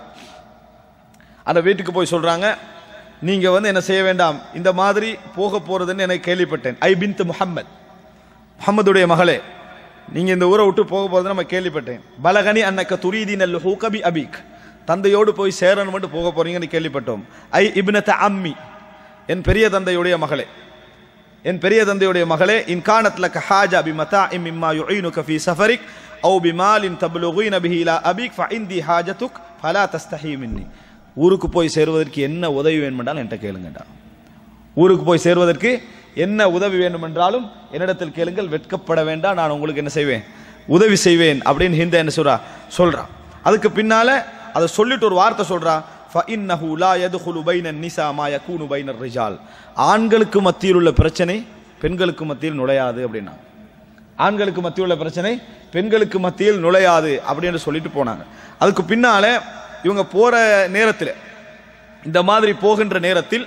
அந்த வீட்டுக்கு போய் சொல்றாங்க நீங்க வந்து என்ன செய்ய வேண்டாம் இந்த மாதிரி போக போறதுன்னு எனக்கு கேள்விப்பட்டேன் ஐ பின்த் முஹம்மத் முகமதுடைய மகளே நீங்க இந்த ஊரை விட்டு போக போறது நம்ம கேள்விப்பட்டேன் பலகனி அன்னக்க துரீதின் அல் ஹூகபி அபீக் தந்தையோடு போய் சேரணும் மட்டும் போக போறீங்கன்னு கேள்விப்பட்டோம் ஐ இப்னத அம்மி என் பெரிய தந்தையுடைய மகளே என் பெரிய தந்தையுடைய மகளே இன் கானத் லக ஹாஜா பி மதாஇம் மிம்மா யுஈனுக ஃபீ சஃபரிக் அவு பி மாலின் தப்லுகீன பிஹி இலா அபீக் ஃபஇந்தி ஹாஜதுக் ஃபலா தஸ்தஹி மின்னி ஊருக்கு போய் சேருவதற்கு என்ன உதவி வேணுமென்றால் என்கிட்ட கேளுங்கடா ஊருக்கு போய் சேர்வதற்கு என்ன உதவி வேண்டுமென்றாலும் என்னிடத்தில் கேளுங்கள் வெட்கப்பட வேண்டாம் நான் உங்களுக்கு என்ன செய்வேன் உதவி செய்வேன் அப்படின்னு ஹிந்த என்ன சொல்றா சொல்றான் அதுக்கு பின்னால அதை சொல்லிட்டு ஒரு வார்த்தை சொல்றா فَإِنَّهُ لَا يَدْخُلُ بَيْنَ النِّسَاء مَا يَكُونُ بَيْنَ الرِّجَالِ ஆண்களுக்கு மத்தியில் உள்ள பிரச்சனை பெண்களுக்கு மத்தியில் நுழையாது அப்படின்னா ஆண்களுக்கு மத்தியில் உள்ள பிரச்சனை பெண்களுக்கு மத்தியில் நுழையாது அப்படின்னு சொல்லிட்டு போனாங்க அதுக்கு பின்னால இவங்க போற நேரத்தில் இந்த மாதிரி போகின்ற நேரத்தில்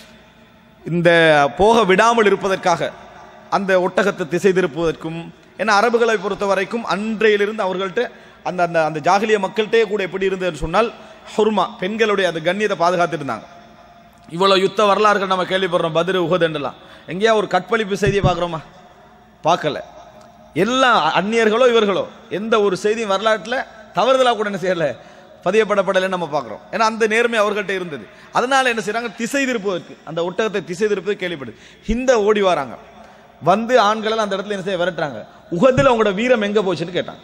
இந்த போக விடாமல் இருப்பதற்காக அந்த ஒட்டகத்தை திசை திருப்புவதற்கும் ஏன்னா அரபுகளை பொறுத்த வரைக்கும் அன்றையிலிருந்து அவர்கள்ட்ட அந்த அந்த அந்த ஜாகிலிய மக்கள்கிட்டே கூட எப்படி இருந்ததுன்னு சொன்னால் ஹுர்மா பெண்களுடைய அந்த கண்ணியத்தை பாதுகாத்துட்டு இருந்தாங்க இவ்வளவு யுத்த வரலாறுகள் நம்ம கேள்விப்படுறோம் பதிரு உகதுன்றலாம் எங்கேயா ஒரு கற்பழிப்பு செய்தியை பார்க்குறோமா பார்க்கல எல்லா அந்நியர்களோ இவர்களோ எந்த ஒரு செய்தியும் வரலாற்றில் தவறுதலாக கூட என்ன செய்யல பதியப்படப்படலைன்னு நம்ம பார்க்குறோம் ஏன்னா அந்த நேர்மை அவர்கள்ட்ட இருந்தது அதனால என்ன செய்றாங்க திசை திருப்புவதற்கு அந்த ஒட்டகத்தை திசை திருப்பது கேள்விப்படுது ஹிந்த ஓடி வராங்க வந்து ஆண்களெல்லாம் அந்த இடத்துல என்ன செய்ய விரட்டுறாங்க உகதுல உங்களோட வீரம் எங்க போச்சுன்னு கேட்டாங்க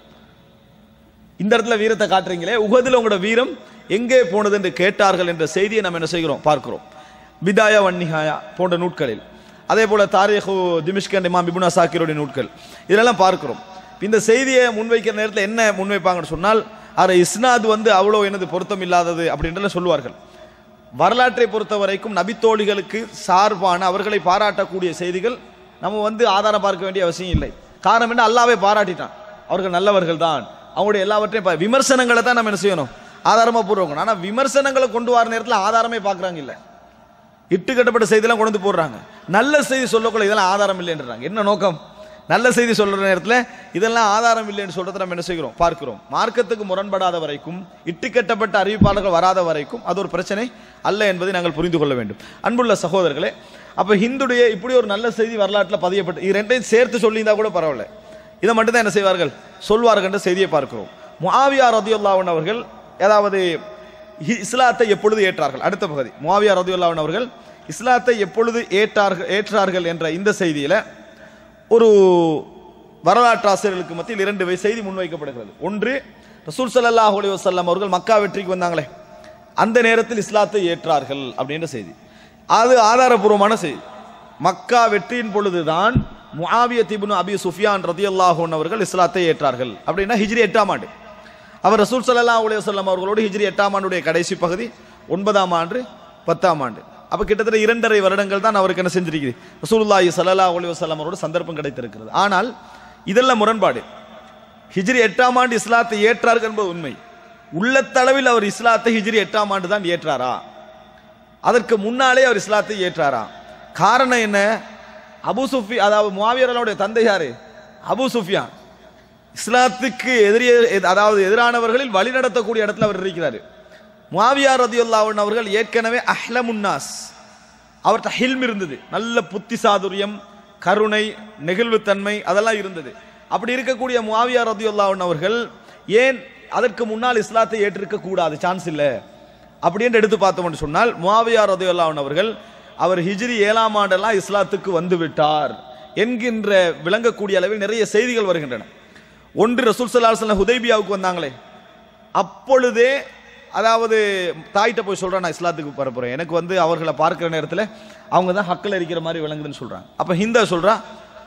இந்த இடத்துல வீரத்தை காட்டுறீங்களே உகதுல உங்களோட வீரம் எங்கே போனது என்று கேட்டார்கள் என்ற செய்தியை நம்ம என்ன செய்கிறோம் பார்க்கிறோம் விதாயா வன்னிகாயா போன்ற நூட்களில் அதே போல தாரீஹு திமிஷ்கண்ட் இமாம் இபுன் அசாக்கிருடைய நூட்கள் இதெல்லாம் பார்க்கிறோம் இந்த செய்தியை முன்வைக்கிற நேரத்தில் என்ன முன்வைப்பாங்கன்னு சொன்னால் அது இஸ்னாத் வந்து அவ்வளோ எனது பொருத்தம் இல்லாதது அப்படின்றலாம் சொல்லுவார்கள் வரலாற்றை பொறுத்த வரைக்கும் நபித்தோழிகளுக்கு சார்பான அவர்களை பாராட்டக்கூடிய செய்திகள் நம்ம வந்து ஆதாரம் பார்க்க வேண்டிய அவசியம் இல்லை காரணம் என்ன அல்லாவே பாராட்டிட்டான் அவர்கள் நல்லவர்கள் தான் அவங்களுடைய எல்லாவற்றையும் பா- விமர்சனங்களை தான் நம்ம என்ன செய்யணும் ஆதாரமாக பூர்வக்கணும் ஆனால் விமர்சனங்களை கொண்டு வர நேரத்தில் ஆதாரமே பார்க்குறாங்க இல்லை இட்டு கட்டப்பட்ட செய்தியெல்லாம் கொண்டு வந்து போடுறாங்க நல்ல செய்தி சொல்லக்குள்ள இதெல்லாம் ஆதாரம் இல்லைன்றாங்க என்ன நோக்கம் நல்ல செய்தி சொல்ற நேரத்தில் இதெல்லாம் ஆதாரம் இல்லைன்னு சொல்றதை நம்ம என்ன செய்கிறோம் பார்க்கிறோம் மார்க்கத்துக்கு முரண்படாத வரைக்கும் இட்டு கட்டப்பட்ட அறிவிப்பாளர்கள் வராத வரைக்கும் அது ஒரு பிரச்சனை அல்ல என்பதை நாங்கள் புரிந்து கொள்ள வேண்டும் அன்புள்ள சகோதரர்களே அப்ப ஹிந்துடைய இப்படி ஒரு நல்ல செய்தி வரலாற்றில் பதியப்பட்டு இது ரெண்டையும் சேர்த்து சொல்லியிருந்தா கூட பரவாயில்ல இதை மட்டும் தான் என்ன செய்வார்கள் சொல்வார்கள் என்ற செய்தியை பார்க்கிறோம் முஆவியா ரதியுல்லாவன் அவர்கள் ஏதாவது ஹி- இஸ்லாத்தை எப்பொழுது ஏற்றார்கள் அடுத்த பகுதி முஆவியா ரதியுல்லாவன் அவர்கள் இஸ்லாத்தை எப்பொழுது ஏற்றார்கள் ஏற்றார்கள் என்ற இந்த செய்தியில ஒரு வரலாற்றாசிரியர்களுக்கு மத்தியில் இரண்டு வை- செய்தி முன்வைக்கப்படுகிறது ஒன்று ரசூல் ஸல்லல்லாஹு அலைஹி வஸல்லம் அவர்கள் மக்கா வெற்றிக்கு வந்தாங்களே அந்த நேரத்தில் இஸ்லாத்தை ஏற்றார்கள் அப்படின்ற செய்தி அது ஆதாரபூர்வமான செய்தி மக்கா வெற்றியின் பொழுதுதான் முஆவியத் இப்னு அபி சுஃபியான் ரதியல்லாஹு அன்ஹு அவர்கள் இஸ்லாத்தை ஏற்றார்கள் அப்படின்னா ஹிஜ்ரி எட்டாம் ஆண்டு அவர் ரசூல் ஸல்லல்லாஹு அலைஹி வஸல்லம் அவர்களோடு ஹிஜ்ரி எட்டாம் ஆண்டுடைய கடைசி பகுதி ஒன்பதாம் ஆண்டு பத்தாம் ஆண்டு அப்ப கிட்டத்தட்ட இரண்டரை வருடங்கள் தான் அவருக்கு என்ன செஞ்சிருக்கிறது ரசூலுல்லாஹி ஸல்லல்லாஹு அலைஹி வஸல்லம் அவரோட சந்தர்ப்பம் கிடைத்திருக்கிறது ஆனால் இதெல்லாம் முரண்பாடு ஹிஜ்ரி எட்டாம் ஆண்டு இஸ்லாத்தை ஏற்றார்கள் என்பது உண்மை உள்ளத்தளவில் அவர் இஸ்லாத்தை ஹிஜ்ரி எட்டாம் ஆண்டு தான் ஏற்றாரா அதற்கு முன்னாலே அவர் இஸ்லாத்தை ஏற்றாரா காரணம் என்ன அபு சுஃபி அதாவது முவாவியர்களுடைய தந்தை யாரு அபு சுஃபியான் இஸ்லாத்துக்கு எதிரிய எது- அதாவது எதிரானவர்களில் வழிநடத்தக்கூடிய இடத்துல அவர் இருக்கிறார் முவாவியா ரதியுல்லாவன் அவர்கள் ஏற்கனவே அஹ்லமுன்னாஸ் அவர்கிட்ட ஹில்ம் இருந்தது நல்ல புத்தி சாதுரியம் கருணை நெகிழ்வுத்தன்மை அதெல்லாம் இருந்தது அப்படி இருக்கக்கூடிய முவாவியா ரதியுல்லாவன் அவர்கள் ஏன் அதற்கு முன்னால் இஸ்லாத்தை ஏற்றிருக்க கூடாது சான்ஸ் இல்லை அப்படின்னு எடுத்து பார்த்தோம்னு சொன்னால் முவாவியா ரதியுல்லாவன் அவர்கள் அவர் ஹிஜ்ரி ஏழாம் ஆண்டெல்லாம் இஸ்லாத்துக்கு வந்து விட்டார் என்கின்ற விளங்கக்கூடிய அளவில் நிறைய செய்திகள் வருகின்றன ஒன்று ரசூல் ஸல்லல்லாஹு அலைஹி வஸல்லம் ஹுதைபியாவுக்கு வந்தாங்களே அப்பொழுதே அதாவது தாயிட்ட போய் சொல்றேன் நான் இஸ்லாத்துக்கு வர போறேன் எனக்கு வந்து அவர்களை பார்க்கிற நேரத்தில் அவங்க தான் ஹக்கில் இருக்கிற மாதிரி விளங்குதுன்னு சொல்றாங்க அப்ப ஹிந்தா சொல்றா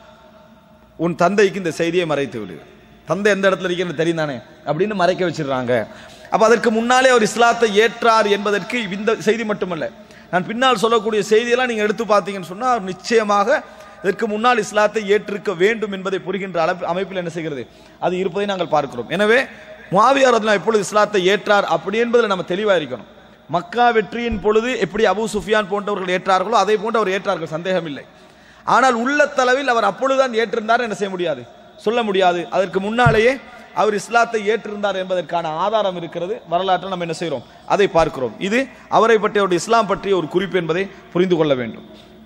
உன் தந்தைக்கு இந்த செய்தியை மறைத்து விடு தந்தை எந்த இடத்துல இருக்கிறது தெரியும் தானே அப்படின்னு மறைக்க வச்சிடுறாங்க அப்ப அதற்கு முன்னாலே அவர் இஸ்லாத்தை ஏற்றார் என்பதற்கு இந்த செய்தி மட்டுமல்ல நான் பின்னால் சொல்லக்கூடிய செய்தியெல்லாம் நீங்க எடுத்து பார்த்தீங்கன்னு சொன்னா அவர் நிச்சயமாக இதற்கு முன்னால் இஸ்லாத்தை ஏற்றிருக்க வேண்டும் என்பதை புரிகின்ற அளவு அமைப்பில் என்ன செய்கிறது அது இருப்பதை நாங்கள் பார்க்கிறோம் எனவே முஆவியா ரதியல்லாஹு எப்பொழுது இஸ்லாத்தை ஏற்றார் அப்படி என்பதில் நம்ம தெளிவாக இருக்கணும் மக்கா வெற்றியின் பொழுது எப்படி அபூ சுஃபியான் போன்றவர்கள் ஏற்றார்களோ அதே போன்று அவர் ஏற்றார்கள் சந்தேகம் இல்லை ஆனால் உள்ளத்தளவில் அவர் அப்பொழுதுதான் ஏற்றிருந்தார் என்ன செய்ய முடியாது சொல்ல முடியாது அதற்கு முன்னாலேயே அவர் இஸ்லாத்தை ஏற்றிருந்தார் என்பதற்கான ஆதாரம் இருக்கிறது வரலாற்றில் நம்ம என்ன செய்கிறோம் அதை பார்க்கிறோம் இது அவரை பற்றிய ஒரு இஸ்லாம் பற்றிய ஒரு குறிப்பு என்பதை புரிந்து கொள்ள வேண்டும்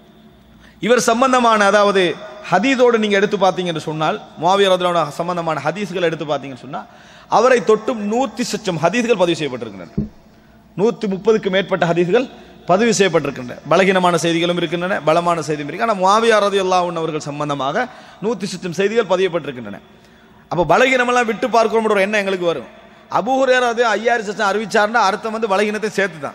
இவர் சம்பந்தமான அதாவது ஹதீஸோடு நீங்க எடுத்து பார்த்தீங்கன்னு சொன்னால் முவாவியர் ரதியோட சம்பந்தமான ஹதீஸ்கள் எடுத்து பார்த்தீங்கன்னு சொன்னா அவரை தொட்டும் நூத்தி சச்சம் ஹதீஸ்கள் பதிவு செய்யப்பட்டிருக்கின்றன நூத்தி முப்பதுக்கு மேற்பட்ட ஹதீஸ்கள் பதிவு செய்யப்பட்டிருக்கின்றன பலகீனமான செய்திகளும் இருக்கின்றன பலமான செய்தியும் இருக்கு ஆனால் முவாவியார் ரதியுல்லாஹு அவர்கள் சம்பந்தமாக நூத்தி சச்சம் செய்திகள் பதியப்பட்டிருக்கின்றன அப்போ பலகீனமெல்லாம் விட்டு பார்க்கணும்ன்ற ஒரு எண்ணம் எங்களுக்கு வரும் அபூஹுரேர் அது ஐயாயிரம் சச்சம் அறிவிச்சாருன்னா அர்த்தம் வந்து பலகீனத்தை சேர்த்து தான்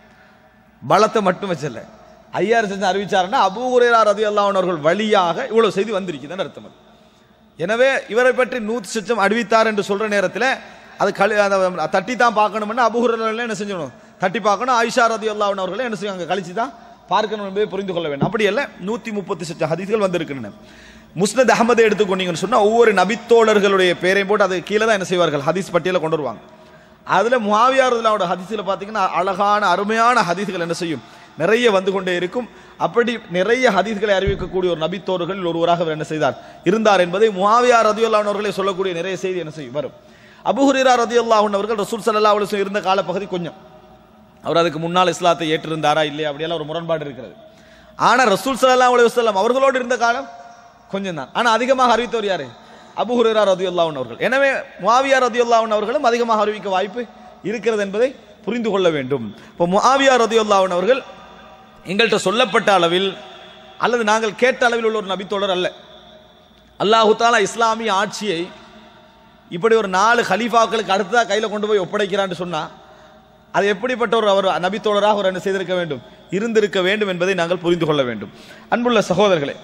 பலத்தை மட்டும் வச்சல ஐயாயிரம் செஞ்சு அறிவிச்சாருன்னா அபூஹுரேரா ரதி அவர்கள் வழியாக இவ்வளவு செய்தி வந்திருக்குதுன்னு அர்த்தம் அது எனவே இவரை பற்றி நூத்தி சச்சம் அறிவித்தார் என்று சொல்ற நேரத்தில் அது கழி அதை தட்டி தான் பார்க்கணும்னா அபூஹுரேரா என்ன செஞ்சணும் தட்டி பார்க்கணும் ஆயிஷா ரதி அவர்களை என்ன செய்வாங்க கழிச்சு தான் பார்க்கணும் என்பதை புரிந்து கொள்ள வேண்டும் அப்படி அல்ல நூத்தி முப்பத்தி சச்சம் ஹதீஸ்கள் வந்திருக்கின்றன முஸ்னத் அகமதை எடுத்துக்கொண்டீங்கன்னு சொன்னா ஒவ்வொரு நபித்தோழர்களுடைய பேரையும் போட்டு அது கீழே தான் என்ன செய்வார்கள் ஹதீஸ் பட்டியலை கொண்டு வருவாங்க அதுல முவாவியாருல்லாவோட ஹதீஸில் பார்த்தீங்கன்னா அழகான அருமையான ஹதீஸ்கள் என்ன செய்யும் நிறைய வந்து கொண்டே இருக்கும் அப்படி நிறைய ஹதீஸ்களை அறிவிக்கக்கூடிய ஒரு நபித்தோர்களில் ஒருவராக அவர் என்ன செய்தார் இருந்தார் என்பதை முவாவியார் ரதியுல்லான் அவர்களே சொல்லக்கூடிய நிறைய செய்தி என்ன செய்யும் வரும் அபுஹுரீரா ரதியுல்லாஹன் அவர்கள் ரசூல் ஸல்லல்லாஹு அலைஹி வஸல்லம் இருந்த காலப்பகுதி கொஞ்சம் அவர் அதுக்கு முன்னால் இஸ்லாத்தை ஏற்றிருந்தாரா இல்லையா அப்படியெல்லாம் ஒரு முரண்பாடு இருக்கிறது ஆனா ரசூல் ஸல்லல்லாஹு அலைஹி வஸல்லம் அவர்களோடு இருந்த காலம் கொஞ்சம் தான் ஆனா அதிகமாக அறிவித்தவர் யாரு அபு ஹுரேரா ரதியுல்லாஹன் அவர்கள் எனவே முஆவியா ரதியுல்லாஹன் அவர்களும் அதிகமாக அறிவிக்க வாய்ப்பு இருக்கிறது என்பதை புரிந்து கொள்ள வேண்டும் இப்போ முஆவியா ரதியுல்லாஹன் அவர்கள் எங்கள்கிட்ட சொல்லப்பட்ட அளவில் அல்லது நாங்கள் கேட்ட அளவில் உள்ள ஒரு நபித்தோழர் அல்ல அல்லாஹு தாலா இஸ்லாமிய ஆட்சியை இப்படி ஒரு நாலு ஹலீஃபாக்களுக்கு அடுத்ததாக கையில் கொண்டு போய் ஒப்படைக்கிறான்னு சொன்னா அது எப்படிப்பட்ட ஒரு அவர் நபித்தோழராக அவர் என்ன செய்திருக்க வேண்டும் இருந்திருக்க வேண்டும் என்பதை நாங்கள் புரிந்து கொள்ள வேண்டும் அன்புள்ள சகோதரர்களே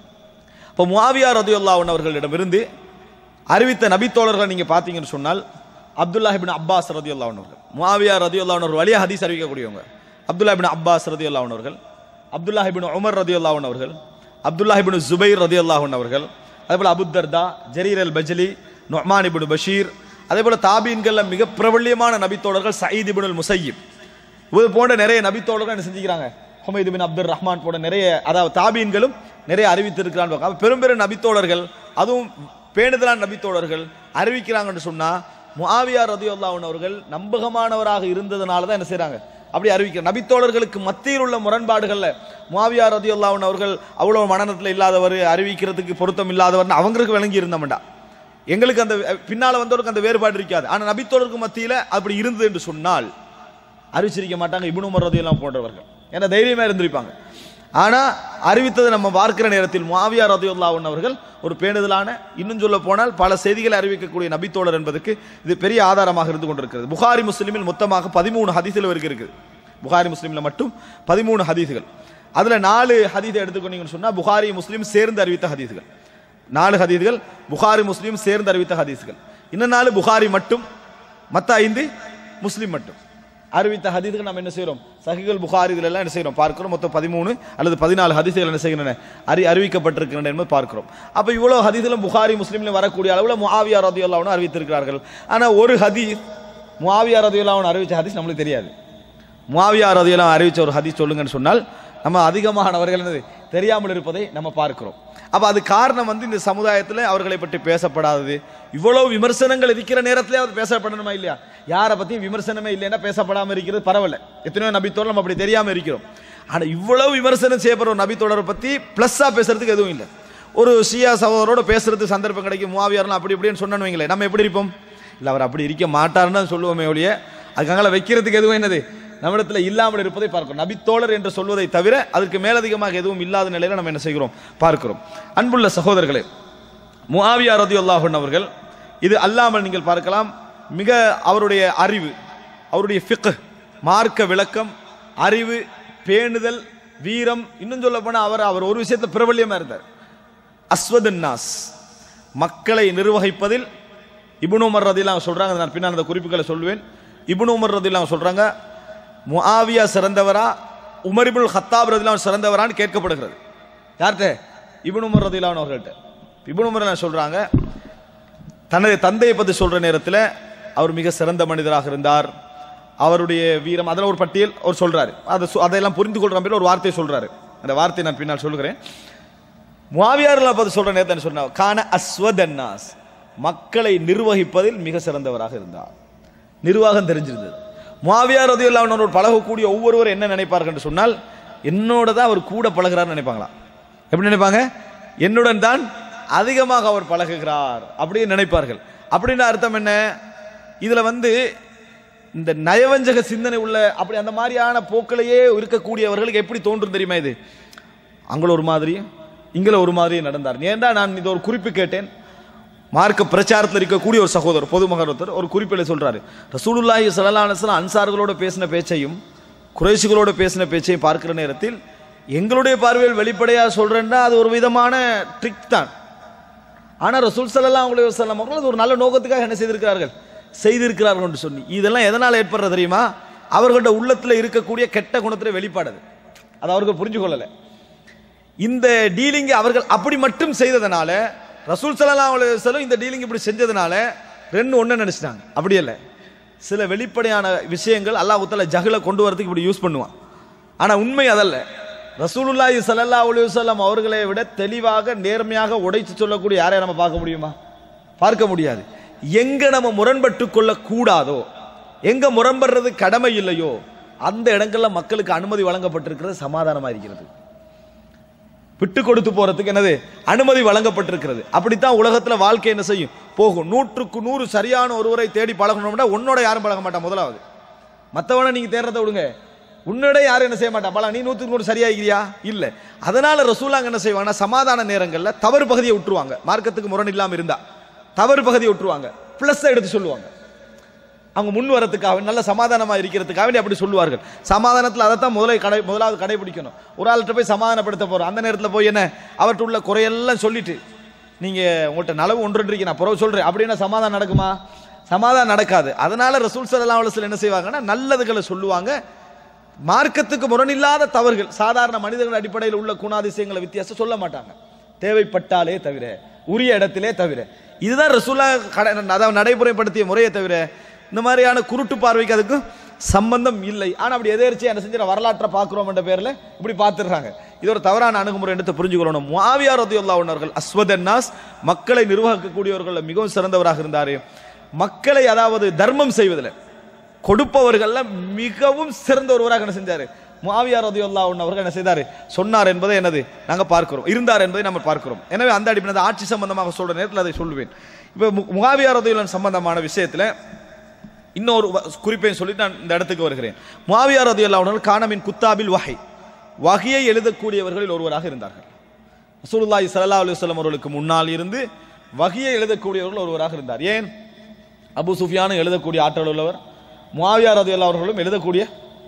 இப்போ முவாவியா ரதியுல்லாஹன் அவர்களிடமிருந்து அறிவித்த நபித்தோழர்களை நீங்க பார்த்தீங்கன்னு சொன்னால் அப்துல்லா இபின் அப்பாஸ் ரதியுல்லாஹன் அவர்கள் முவாவியா ரதியுல்லாஹன் அவர்கள் வழியாக ஹதீஸ் அறிவிக்கக்கூடியவங்க அப்துல்லா இபின் அப்பாஸ் ரதியுல்லாஹன் அவர்கள் அப்துல்லா இபின் உமர் ரதியுல்லாஹன் அவர்கள் அப்துல்லா இபின் ஜுபைர் ரதியுல்லாஹன் அவர்கள் அதேபோல Abu Darda Jarir al Bajli Numan ibn Bashir அதேபோல தாபீன்கள்ல மிக பிரபல்யமான நபித்தோழர்கள் சயீத் இபின் முசையிப் இது போன்ற நிறைய நபித்தோழர்கள் என்ன செஞ்சுக்கிறாங்க ஹுமைது பின் அப்துல் ரஹ்மான் போன்ற நிறைய அதாவது தாபீன்களும் நிறைய அறிவித்திருக்கிறான் அப்ப பெரும் பெரும் நபித்தோழர்கள் அதுவும் பேணுதலான நபித்தோழர்கள் அறிவிக்கிறாங்கன்னு சொன்னா முஆவியா ரதியுல்லாஹன் அவர்கள் நம்பகமானவராக இருந்ததுனால தான் என்ன செய்றாங்க அப்படி அறிவிக்கிற நபித்தோழர்களுக்கு மத்தியில் உள்ள முரண்பாடுகள்ல முஆவியா ரதியுல்லாஹன் அவர்கள் அவ்வளவு மனநலத்தில் இல்லாதவர் அறிவிக்கிறதுக்கு பொருத்தம் இல்லாதவர்னு அவங்களுக்கு விளங்கி இருந்தோம்டா எங்களுக்கு அந்த பின்னால வந்தவருக்கு அந்த வேறுபாடு இருக்காது ஆனா நபித்தோழருக்கு மத்தியில அப்படி இருந்தது என்று சொன்னால் அறிவிச்சிருக்க மாட்டாங்க இப்னு உமர் ரதியெல்லாம் போன்றவர்கள் ஏன்னா தைரியமா இருந்திருப்பாங்க ஆனா அறிவித்ததை நம்ம பார்க்கிற நேரத்தில் முஆவியா ரதியுல்லாஹன் அவர்கள் ஒரு பேணுதலான இன்னும் சொல்ல போனால் பல செய்திகளை அறிவிக்கக்கூடிய நபித்தோழர் என்பதற்கு இது பெரிய ஆதாரமாக இருந்து கொண்டிருக்கிறது புகாரி முஸ்லிமில் மொத்தமாக பதிமூணு ஹதீஸ்கள் வரைக்கும் இருக்குது புகாரி முஸ்லிமில் மட்டும் பதிமூணு ஹதீஸ்கள் அதுல நாலு ஹதீஸை எடுத்துக்கொண்டீங்கன்னு சொன்னா புகாரி முஸ்லிம் சேர்ந்து அறிவித்த ஹதீஸ்கள் நாலு ஹதீஸ்கள் புகாரி முஸ்லிம் சேர்ந்து அறிவித்த ஹதீஸ்கள் இன்னும் நாலு புகாரி மட்டும் மத்த ஐந்து முஸ்லிம் மட்டும் அறிவித்த ஹதீதுக்கு நம்ம என்ன செய்றோம் சஹிகள் புகாரி இதுல எல்லாம் என்ன செய்றோம் பார்க்கிறோம் மொத்தம் பதிமூணு அல்லது பதினாலு ஹதீசுகள் என்ன செய்கின்றன அறி அறிவிக்கப்பட்டிருக்கின்றன என்பது பார்க்கிறோம் அப்ப இவ்வளவு ஹதீஸ்களும் புகாரி முஸ்லிம்ல வரக்கூடிய அளவுல முஆவியா ரதியுல்லாஹு அறிவித்திருக்கிறார்கள் ஆனா ஒரு ஹதீஸ் முஆவியா ரதியுல்லாஹு அறிவிச்ச ஹதீஸ் நம்மளுக்கு தெரியாது முஆவியா ரதியுல்லாஹு அறிவிச்ச ஒரு ஹதீஸ் சொல்லுங்கன்னு சொன்னால் நம்ம அதிகமானவர்கள் என்னது தெரியாமல் இருப்பதை நம்ம பார்க்கிறோம் அப்ப அது காரணம் வந்து இந்த சமுதாயத்தில் அவர்களை பற்றி பேசப்படாதது இவ்வளவு விமர்சனங்கள் இருக்கிற நேரத்திலே அது பேசப்படணுமா இல்லையா யாரை பத்தியும் விமர்சனமே இல்லைன்னா பேசப்படாம இருக்கிறது பரவாயில்ல எத்தனையோ நபித்தோடு நம்ம அப்படி தெரியாம இருக்கிறோம் ஆனா இவ்வளவு விமர்சனம் செய்யப்படுற ஒரு நபித்தோடரை பத்தி பிளஸ்ஸா பேசுறதுக்கு எதுவும் இல்லை ஒரு ஷியா சகோதரோட பேசுறது சந்தர்ப்பம் கிடைக்கும் மூவாவியாரெல்லாம் அப்படி இப்படின்னு சொன்னு வைங்களேன் நம்ம எப்படி இருப்போம் இல்லை அவர் அப்படி இருக்க மாட்டாருன்னு தான் சொல்லுவோமே ஒழிய அதுக்காக வைக்கிறதுக்கு எதுவும் என்னது நம்மிடத்துல இல்லாமல் இருப்பதை பார்க்கிறோம் நபித்தோழர் என்று சொல்வதை தவிர அதற்கு மேலதிகமாக எதுவும் இல்லாத நிலையில நம்ம என்ன செய்கிறோம் பார்க்கிறோம் அன்புள்ள சகோதரர்களே முஆவியா ரதியுல்லாஹன் அவர்கள் இது அல்லாமல் நீங்கள் பார்க்கலாம் மிக அவருடைய அறிவு அவருடைய ஃபிக் மார்க்க விளக்கம் அறிவு பேணுதல் வீரம் இன்னும் சொல்ல போனால் அவர் அவர் ஒரு விஷயத்துல பிரபல்யமா இருந்தார் அஸ்வதன் நாஸ் மக்களை நிர்வகிப்பதில் இப்னு உமர் ரதிலாம் சொல்றாங்க நான் பின்னால் அந்த குறிப்புகளை சொல்லுவேன் இப்னு உமர் ரதிலாம் சொல்றாங்க முஆவியா சிறந்தவரா உமர் இப்னுல் ஹத்தாப் ரதிலாம் சிறந்தவரான்னு கேட்கப்படுகிறது யார்கிட்ட இப்னு உமர் ரதிலாம் அவர்கள்ட்ட இப்னு உமர் சொல்றாங்க தனது தந்தையை பற்றி சொல்ற நேரத்தில் அவர் மிக சிறந்த மனிதராக இருந்தார் அவருடைய வீரம் அதில் ஒரு பட்டியல் அவர் சொல்றாரு அதை சொ- அதையெல்லாம் புரிந்து கொள்ற மாதிரி ஒரு வார்த்தையை சொல்றாரு அந்த வார்த்தையை நான் பின்னால் சொல்கிறேன் முவாவியாரில் பார்த்து சொல்ற நேரத்தை என்ன சொன்னா கான அஸ்வதன்னாஸ் மக்களை நிர்வகிப்பதில் மிக சிறந்தவராக இருந்தார் நிர்வாகம் தெரிஞ்சிருந்தது முவாவியார் ரதியுல்லாஹு அவனோடு பழகக்கூடிய ஒவ்வொருவரும் என்ன நினைப்பார்கள் என்று சொன்னால் என்னோட தான் அவர் கூட பழகுறாருன்னு நினைப்பாங்களா எப்படி நினைப்பாங்க என்னுடன் தான் அதிகமாக அவர் பழகுகிறார் அப்படின்னு நினைப்பார்கள் அப்படின்னு அர்த்தம் என்ன இதுல வந்து இந்த நயவஞ்சக சிந்தனை உள்ள அப்படி அந்த மாதிரியான போக்கிலேயே இருக்கக்கூடியவர்களுக்கு எப்படி தோன்றும் தெரியுமா இது அங்கள ஒரு மாதிரி இங்கள ஒரு மாதிரி நடந்தார் ஏன்டா நான் இது ஒரு குறிப்பு கேட்டேன் மார்க்க பிரச்சாரத்தில் இருக்கக்கூடிய ஒரு சகோதரர் பொதுமகர் ஒருத்தர் ஒரு குறிப்பில் சொல்றாரு ரசூலுல்லாஹி ஸல்லல்லாஹு அலைஹி வஸல்லம் அன்சார்களோட பேசின பேச்சையும் குறைஷிகளோட பேசின பேச்சையும் பார்க்கிற நேரத்தில் எங்களுடைய பார்வையில் வெளிப்படையாக சொல்றேன்னா அது ஒரு விதமான ட்ரிக் தான் ஆனா ரசூல் ஸல்லல்லாஹு அலைஹி வஸல்லம் அவர்கள் அது ஒரு நல்ல நோக்கத்துக்காக என்ன செய்திருக்கிறார்கள் செய்திருக்கிறார்கள் என்று சொல்லி இதெல்லாம் எதனால் ஏற்படுறது தெரியுமா அவர்களோட உள்ளத்துல இருக்கக்கூடிய கெட்ட குணத்துல வெளிப்பாடு அது அதை அவர்கள் புரிஞ்சு கொள்ளலை இந்த டீலிங் அவர்கள் அப்படி மட்டும் செய்ததனால ரசூல் ஸல்லல்லாஹு அலைஹி வஸல்லம் இந்த டீலிங் இப்படி செஞ்சதுனால ரெண்டு ஒண்ணு நினைச்சிட்டாங்க அப்படி இல்லை சில வெளிப்படையான விஷயங்கள் அல்லாஹ் தஆலா ஜஹல கொண்டு வரதுக்கு இப்படி யூஸ் பண்ணுவான் ஆனா உண்மை அதல்ல ரசூலுல்லாஹி ஸல்லல்லாஹு அலைஹி வஸல்லம் அவர்களை விட தெளிவாக நேர்மையாக உடைச்சு சொல்லக்கூடிய யாரை நம்ம பார்க்க முடியுமா பார்க்க முடியாது எங்க நம்ம முரண்பட்டு கொள்ள கூடாதோ எங்க முரண்படுறது கடமை இல்லையோ அந்த இடங்கள்ல மக்களுக்கு அனுமதி வழங்கப்பட்டிருக்கிறது சமாதானமா இருக்கிறது விட்டு கொடுத்து போறதுக்கு என்னது அனுமதி வழங்கப்பட்டிருக்கிறது அப்படித்தான் உலகத்துல வாழ்க்கை என்ன செய்யும் போகும் நூற்றுக்கு நூறு சரியான ஒருவரை தேடி பழகணும்னா உன்னோட யாரும் பழக மாட்டான் முதலாவது மத்தவனை நீங்க தேடுறத விடுங்க உன்னோட யாரும் என்ன செய்ய மாட்டான் பல நீ நூற்றுக்கு நூறு சரியாகிறியா இல்ல அதனால ரசூலாங்க என்ன செய்வாங்கன்னா சமாதான நேரங்கள்ல தவறு பகுதியை விட்டுருவாங்க மார்க்கத்துக்கு முரண் இல்லாம இருந்தா தவறு பகுதியை விட்டுருவாங்க பிளஸ் எடுத்து சொல்லுவாங்க அவங்க முன் வரத்துக்காக நல்ல சமாதானமாக இருக்கிறதுக்காக வேண்டி அப்படி சொல்லுவார்கள் சமாதானத்தில் அதைத்தான் முதலை கடை முதலாவது கடைபிடிக்கணும் ஒரு ஆள்கிட்ட போய் சமாதானப்படுத்த போகிறோம் அந்த நேரத்தில் போய் என்ன அவர்கிட்ட உள்ள குறையெல்லாம் சொல்லிட்டு நீங்கள் உங்கள்கிட்ட நலவு ஒன்று இருக்கு நான் புறவு சொல்கிறேன் அப்படின்னா சமாதானம் நடக்குமா சமாதானம் நடக்காது அதனால ரசூல் சல்லா அலுவலம் என்ன செய்வாங்கன்னா நல்லதுகளை சொல்லுவாங்க மார்க்கத்துக்கு முரணில்லாத தவறுகள் சாதாரண மனிதர்கள் அடிப்படையில் உள்ள குணாதிசயங்களை வித்தியாசம் சொல்ல மாட்டாங்க தேவைப்பட்டாலே தவிர உரிய இடத்திலே தவிர இதுதான் ரசூலா கடை அதாவது நடைமுறைப்படுத்திய முறையை தவிர இந்த மாதிரியான குருட்டு பார்வைக்கு அதுக்கு சம்பந்தம் இல்லை ஆனால் அப்படி எதேர்ச்சி என்ன செஞ்ச வரலாற்றை பார்க்குறோம் என்ற பேரில் இப்படி பார்த்துடுறாங்க இது ஒரு தவறான அணுகுமுறை எடுத்து புரிஞ்சுக்கணும் முஆவியா ரதியுல்லா உன்னவர்கள் அஸ்வதன்னாஸ் மக்களை நிர்வகிக்கக்கூடியவர்கள் மிகவும் சிறந்தவராக இருந்தார் மக்களை அதாவது தர்மம் செய்வதில் கொடுப்பவர்கள்ல மிகவும் சிறந்த ஒருவராக என்ன செஞ்சாரு முஆவியா ரதியுல்லா அவர்கள் என்ன செய்தார் சொன்னார் என்பதை என்னது நாங்கள் பார்க்கிறோம் இருந்தார் என்பதை நம்ம பார்க்கிறோம் எனவே அந்த அடிப்படையில் ஆட்சி சம்பந்தமாக சொல்ற நேரத்தில் அதை சொல்லுவேன் இப்போ முகாவியா ரதியுல்லன் சம்பந்தமான விஷயத்தில் இன்னொரு வ- குறிப்பையும் சொல்லி நான் இந்த இடத்துக்கு வருகிறேன் முஆவியா ரதியுல்லா அவர்கள் காணமின் குத்தாபில் வகை வகையை எழுதக்கூடியவர்களில் ஒருவராக இருந்தார்கள் ரசூலுல்லாஹி ஸல்லல்லாஹு அலைஹி வஸல்லம் அவர்களுக்கு முன்னால் இருந்து வகையை எழுதக்கூடியவர்கள் ஒருவராக இருந்தார் ஏன் அபு சுஃபியானும் எழுதக்கூடிய ஆற்றல் உள்ளவர் முஆவியா ரதியுல்லா அவர்களும் எழுதக்கூடிய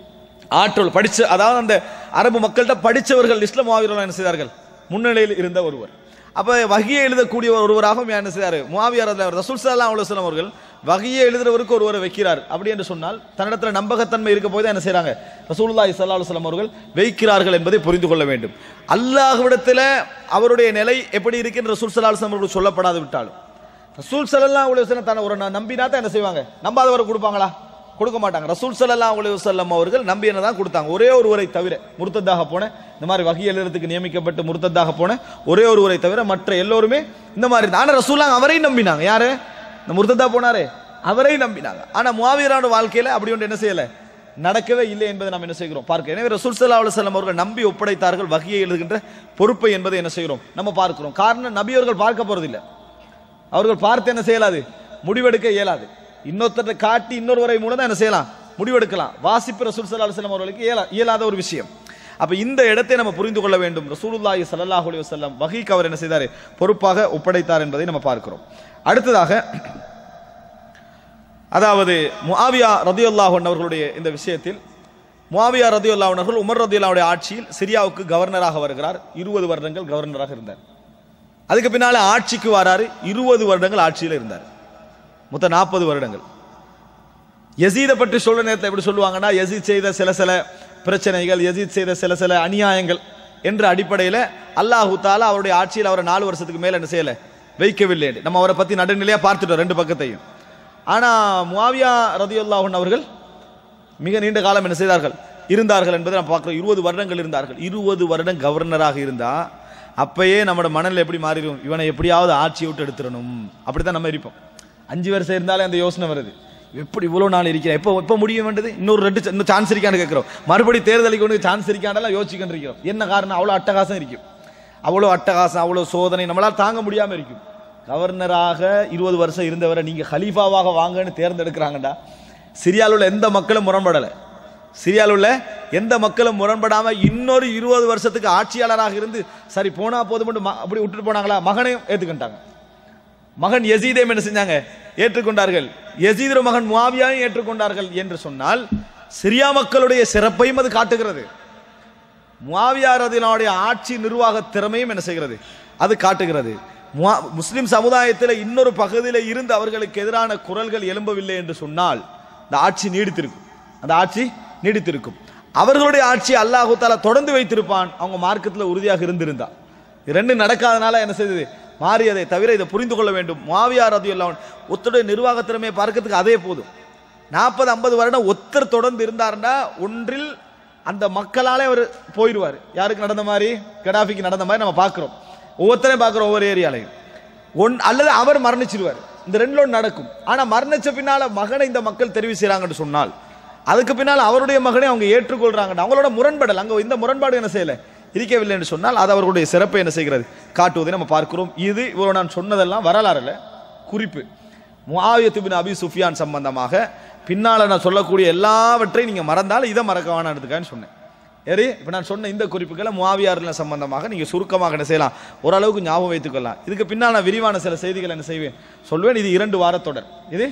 ஆற்றல் படிச்ச அதாவது அந்த அரபு மக்கள்கிட்ட படிச்சவர்கள் லிஸ்ட்ல முஆவியா என்ன செய்தார்கள் முன்னிலையில் இருந்த ஒருவர் அப்ப வகையை எழுதக்கூடிய ஒருவராகவும் என்ன செய்தார் முஆவியா ரதியுல்லாஹு ரசூல் ஸல்லல்லாஹு அலைஹி வஸல்லம் அவர்கள் வகையை எழுதுறவருக்கு ஒருவரை வைக்கிறார் அப்படி என்று சொன்னால் தன்னிடத்துல நம்பகத்தன்மை இருக்க போது என்ன செய்றாங்க ரசூலுல்லாஹி ஸல்லல்லாஹு அலைஹி வஸல்லம் அவர்கள் வைக்கிறார்கள் என்பதை புரிந்து கொள்ள வேண்டும் அல்லாஹ்விடத்தில் அவருடைய நிலை எப்படி இருக்குன்னு ரசூல் ஸல்லல்லாஹு அலைஹி வஸல்லம் அவர்கள் சொல்லப்படாது விட்டாலும் ரசூல் ஸல்லல்லாஹு அலைஹி வஸல்லம் தன்னை ஒரு ந- நம்பினா தான் என்ன செய்வாங்க நம்பாதவரை கொடுப்பாங்களா கொடுக்க மாட்டாங்க ரசூல் ஸல்லல்லாஹு அலைஹி வஸல்லம் அவர்கள் நம்பியனை தான் கொடுத்தாங்க ஒரே ஒருவரை தவிர முர்த்ததாக போன இந்த மாதிரி வகை எழுதுறதுக்கு நியமிக்கப்பட்டு முர்த்ததாக போன ஒரே ஒருவரை தவிர மற்ற எல்லோருமே இந்த மாதிரி தான். ஆனா ரசூல்லாம் அவரையும் நம்பினாங்க யாரு இந்த முர்த்ததா போனாரே அவரையும் நம்பினாங்க ஆனா முஆவியரோட வாழ்க்கையில அப்படி ஒன்று என்ன செய்யல நடக்கவே இல்லை என்பதை நாம் என்ன செய்கிறோம் பார்க்க எனவே ரசூல் ஸல்லல்லாஹு அலைஹி வஸல்லம் அவர்கள் நம்பி ஒப்படைத்தார்கள் வகையை எழுதுகின்ற பொறுப்பை என்பதை என்ன செய்கிறோம் நம்ம பார்க்கிறோம் காரணம் நபி அவர்கள் பார்க்க போறதில்லை அவர்கள் பார்த்து என்ன செய்யலாது முடிவெடுக்க இயலாது இன்னொருத்தரை காட்டி இன்னொருவரை மூலம் தான் என்ன செய்யலாம் முடிவெடுக்கலாம் வாசிப்பு ரசூல் சல்லா அலுவலம் அவர்களுக்கு இயலா இயலாத ஒரு விஷயம் அப்ப இந்த இடத்தை நம்ம புரிந்து கொள்ள வேண்டும் ரசூலுல்லாஹி ஸல்லல்லாஹு அலைஹி வஸல்லம் வகைக்கு அவர் என்ன செய்தார் பொறுப்பாக ஒப்படைத்தார் என்பதை நம்ம பார்க்கிறோம் அடுத்ததாக அதாவது முஆவியா ரதியுல்லாஹு அவர்களுடைய இந்த விஷயத்தில் முஆவியா ரதியுல்லாஹு அவர்கள் உமர் ரதியுல்லாவுடைய ஆட்சியில் சிரியாவுக்கு கவர்னராக வருகிறார் இருபது வருடங்கள் கவர்னராக இருந்தார் அதுக்கு பின்னால ஆட்சிக்கு வராரு இருபது வருடங்கள் ஆட்சியில் இருந்தார் மொத்தம் நாற்பது வருடங்கள் யசீதை பற்றி சொல்ற நேரத்தில் எப்படி சொல்லுவாங்கன்னா யசீத் செய்த சில சில பிரச்சனைகள் யசீத் செய்த சில சில அநியாயங்கள் என்ற அடிப்படையில் அல்லாஹு தாலா அவருடைய ஆட்சியில் அவரை நாலு வருஷத்துக்கு மேல என்ன செய்யல வைக்கவில்லை நம்ம அவரை பத்தி நடுநிலையா பார்த்துட்டோம் ரெண்டு பக்கத்தையும் ஆனா முஆவியா ரதியுல்லாஹன் அவர்கள் மிக நீண்ட காலம் என்ன செய்தார்கள் இருந்தார்கள் என்பதை நம்ம பார்க்கிறோம் இருபது வருடங்கள் இருந்தார்கள் இருபது வருடம் கவர்னராக இருந்தா அப்பயே நம்மளோட மனநிலை எப்படி மாறிடும் இவனை எப்படியாவது ஆட்சியை விட்டு எடுத்துடணும் அப்படித்தான் நம்ம இருப்போம் அஞ்சு வருஷம் இருந்தாலே அந்த யோசனை வருது எப்படி இவ்வளவு நாள் இருக்கிறேன் எப்போ எப்போ முடிய வேண்டியது இன்னொரு ரெண்டு ச- இன்னும் சான்ஸ் இருக்கான்னு கேட்கிறோம் மறுபடி தேர்தலுக்கு ஒன்று சான்ஸ் இருக்காண்டெல்லாம் யோசிச்சுக்கிட்டு இருக்கிறோம் என்ன காரணம் அவ்வளோ அட்டகாசம் இருக்கும் அவ்வளோ அட்டகாசம் அவ்வளோ சோதனை நம்மளால் தாங்க முடியாம இருக்கும் கவர்னராக இருபது வருஷம் இருந்தவரை நீங்க ஹலீஃபாவாக வாங்கன்னு தேர்ந்தெடுக்கிறாங்கடா சிரியாவில் உள்ள எந்த மக்களும் முரண்படலை சிரியாவில் உள்ள எந்த மக்களும் முரண்படாம இன்னொரு இருபது வருஷத்துக்கு ஆட்சியாளராக இருந்து சரி போனா போதும் அப்படி விட்டுட்டு போனாங்களா மகனையும் ஏத்துக்கிட்டாங்க மகன் யசீதையும் என்ன செஞ்சாங்க ஏற்றுக்கொண்டார்கள் யசீதர மகன் முஆவியாவையும் ஏற்றுக்கொண்டார்கள் என்று சொன்னால் சிரியா மக்களுடைய சிறப்பையும் அது காட்டுகிறது முஆவியாரதினுடைய ஆட்சி நிர்வாக திறமையும் என்ன செய்கிறது அது காட்டுகிறது முஆ- முஸ்லிம் சமுதாயத்தில் இன்னொரு பகுதியில் இருந்து அவர்களுக்கு எதிரான குரல்கள் எழும்பவில்லை என்று சொன்னால் இந்த ஆட்சி நீடித்திருக்கும் அந்த ஆட்சி நீடித்திருக்கும் அவர்களுடைய ஆட்சி அல்லாஹு தாலா தொடர்ந்து வைத்திருப்பான் அவங்க மார்க்கத்தில் உறுதியாக இருந்திருந்தா இது ரெண்டும் நடக்காதனால என்ன செய்தது மாறியதை தவிர இதை புரிந்து கொள்ள வேண்டும் மாவியார் ரதியுல்லாஹ் ஒத்துடைய நிர்வாக திறமையை பார்க்கறதுக்கு அதே போதும் நாற்பது ஐம்பது வருடம் ஒத்தர் தொடர்ந்து இருந்தாருன்னா ஒன்றில் அந்த மக்களாலே அவர் போயிடுவார் யாருக்கு நடந்த மாதிரி கடாஃபிக்கு நடந்த மாதிரி நம்ம பார்க்குறோம் ஒவ்வொருத்தரையும் பார்க்குறோம் ஒவ்வொரு ஏரியாலையும் ஒன் அல்லது அவர் மரணிச்சிருவார் இந்த ரெண்டுல ஒன்று நடக்கும் ஆனா மரணிச்ச பின்னால மகனை இந்த மக்கள் தெரிவு செய்றாங்கன்னு சொன்னால் அதுக்கு பின்னால் அவருடைய மகனை அவங்க ஏற்றுக்கொள்றாங்க அவங்களோட முரண்படல் அங்க இந்த முரண்பாடு என்ன செய்யல இருக்கவில்லை என்று சொன்னால் அது அவர்களுடைய சிறப்பை என்ன செய்கிறது காட்டுவதை நம்ம பார்க்கிறோம் இது இவ்வளவு நான் சொன்னதெல்லாம் வரலாறு இல்ல குறிப்பு முஆவியத்து பின் அபி சுஃபியான் சம்பந்தமாக பின்னால நான் சொல்லக்கூடிய எல்லாவற்றையும் நீங்க மறந்தால் இதை மறக்க வேணான்றதுக்காக சொன்னேன் சரி இப்போ நான் சொன்ன இந்த குறிப்புகளை முஆவியாரில் சம்பந்தமாக நீங்கள் சுருக்கமாக என்ன செய்யலாம் ஓரளவுக்கு ஞாபகம் வைத்துக்கொள்ளலாம் இதுக்கு பின்னால் நான் விரிவான சில செய்திகள் என்ன செய்வேன் சொல்வேன் இது இரண்டு வாரத்தொடர் இது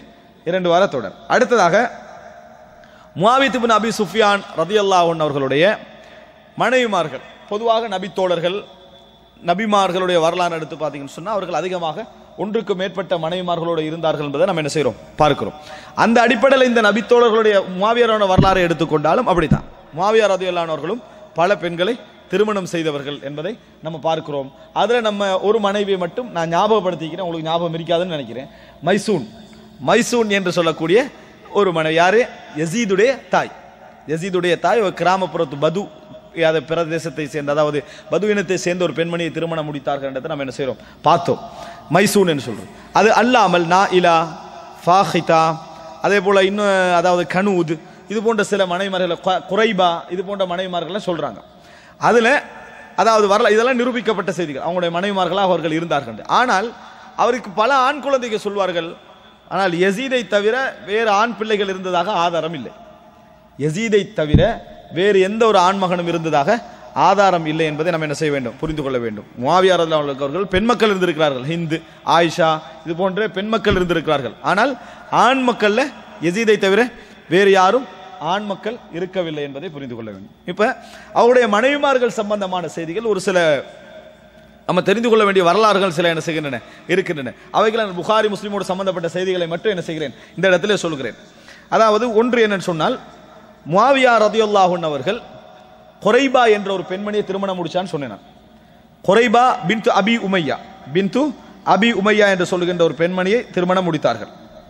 இரண்டு வார தொடர் அடுத்ததாக முவாவித் பின் அபி சுஃபியான் ரதியல்லாஹன் அவர்களுடைய மனைவிமார்கள் பொதுவாக நபி தோழர்கள் நபிமார்களுடைய வரலாறு எடுத்து பார்த்தீங்கன்னு சொன்னால் அவர்கள் அதிகமாக ஒன்றுக்கு மேற்பட்ட மனைவிமார்களோடு இருந்தார்கள் என்பதை நம்ம என்ன செய்கிறோம் பார்க்கிறோம் அந்த அடிப்படையில் இந்த நபித்தோழர்களுடைய முவாவியரான வரலாறை எடுத்துக்கொண்டாலும் அப்படித்தான் முவாவியார் ரதியல்லானவர்களும் பல பெண்களை திருமணம் செய்தவர்கள் என்பதை நம்ம பார்க்கிறோம் அதில் நம்ம ஒரு மனைவியை மட்டும் நான் ஞாபகப்படுத்திக்கிறேன் உங்களுக்கு ஞாபகம் இருக்காதுன்னு நினைக்கிறேன் மைசூன் மைசூன் என்று சொல்லக்கூடிய ஒரு மனைவி யாரு யசீதுடைய தாய் யசீதுடைய தாய் ஒரு கிராமப்புறத்து பது அதை பிரதேசத்தை சேர்ந்த அதாவது பது இனத்தை சேர்ந்த ஒரு பெண்மணியை திருமணம் முடித்தார்கள் என்றதை நம்ம என்ன செய்கிறோம் பார்த்தோம் மைசூன் என்று சொல்றோம் அது அல்லாமல் நா இலா ஃபாஹிதா அதே போல இன்னும் அதாவது கனூத் இது போன்ற சில மனைவிமார்களை கு- குறைபா இது போன்ற மனைவிமார்கள்லாம் சொல்றாங்க அதுல அதாவது வரல இதெல்லாம் நிரூபிக்கப்பட்ட செய்திகள் அவங்களுடைய மனைவிமார்களாக அவர்கள் இருந்தார்கள் ஆனால் அவருக்கு பல ஆண் குழந்தைகள் சொல்வார்கள் ஆனால் யசீதை தவிர வேறு ஆண் பிள்ளைகள் இருந்ததாக ஆதாரம் இல்லை யசீதை தவிர வேறு எந்த ஒரு ஆண்மகனும் இருந்ததாக ஆதாரம் இல்லை என்பதை நம்ம என்ன செய்ய வேண்டும் புரிந்து கொள்ள வேண்டும் முவாவியார் ரலியல்லாஹு அவர்கள் பெண் மக்கள் இருந்திருக்கிறார்கள் ஹிந்து ஆயிஷா இது போன்ற பெண் மக்கள் இருந்திருக்கிறார்கள் ஆனால் ஆண் மக்கள்ல யசீதை தவிர வேறு யாரும் ஆண் மக்கள் இருக்கவில்லை என்பதை புரிந்து கொள்ள வேண்டும் இப்ப அவருடைய மனைவிமார்கள் சம்பந்தமான செய்திகள் ஒரு சில நம்ம தெரிந்து கொள்ள வேண்டிய வரலாறுகள் சில என்ன செய்கின்றன இருக்கின்றன அவைகள் நான் புகாரி முஸ்லிமோடு சம்பந்தப்பட்ட செய்திகளை மட்டும் என்ன செய்கிறேன் இந்த இடத்துல சொல்கிறேன் அதாவது ஒன்று என்னன்னு சொன்னால் முவாவியா ரதியுல்லாஹுன் அவர்கள் குறைபா என்ற ஒரு பெண்மணியை திருமணம் முடிச்சான்னு சொன்னேன் நான். குறைபா பின்து அபி உமையா பின்து அபி உமையா என்று சொல்லுகின்ற ஒரு பெண்மணியை திருமணம் முடித்தார்கள்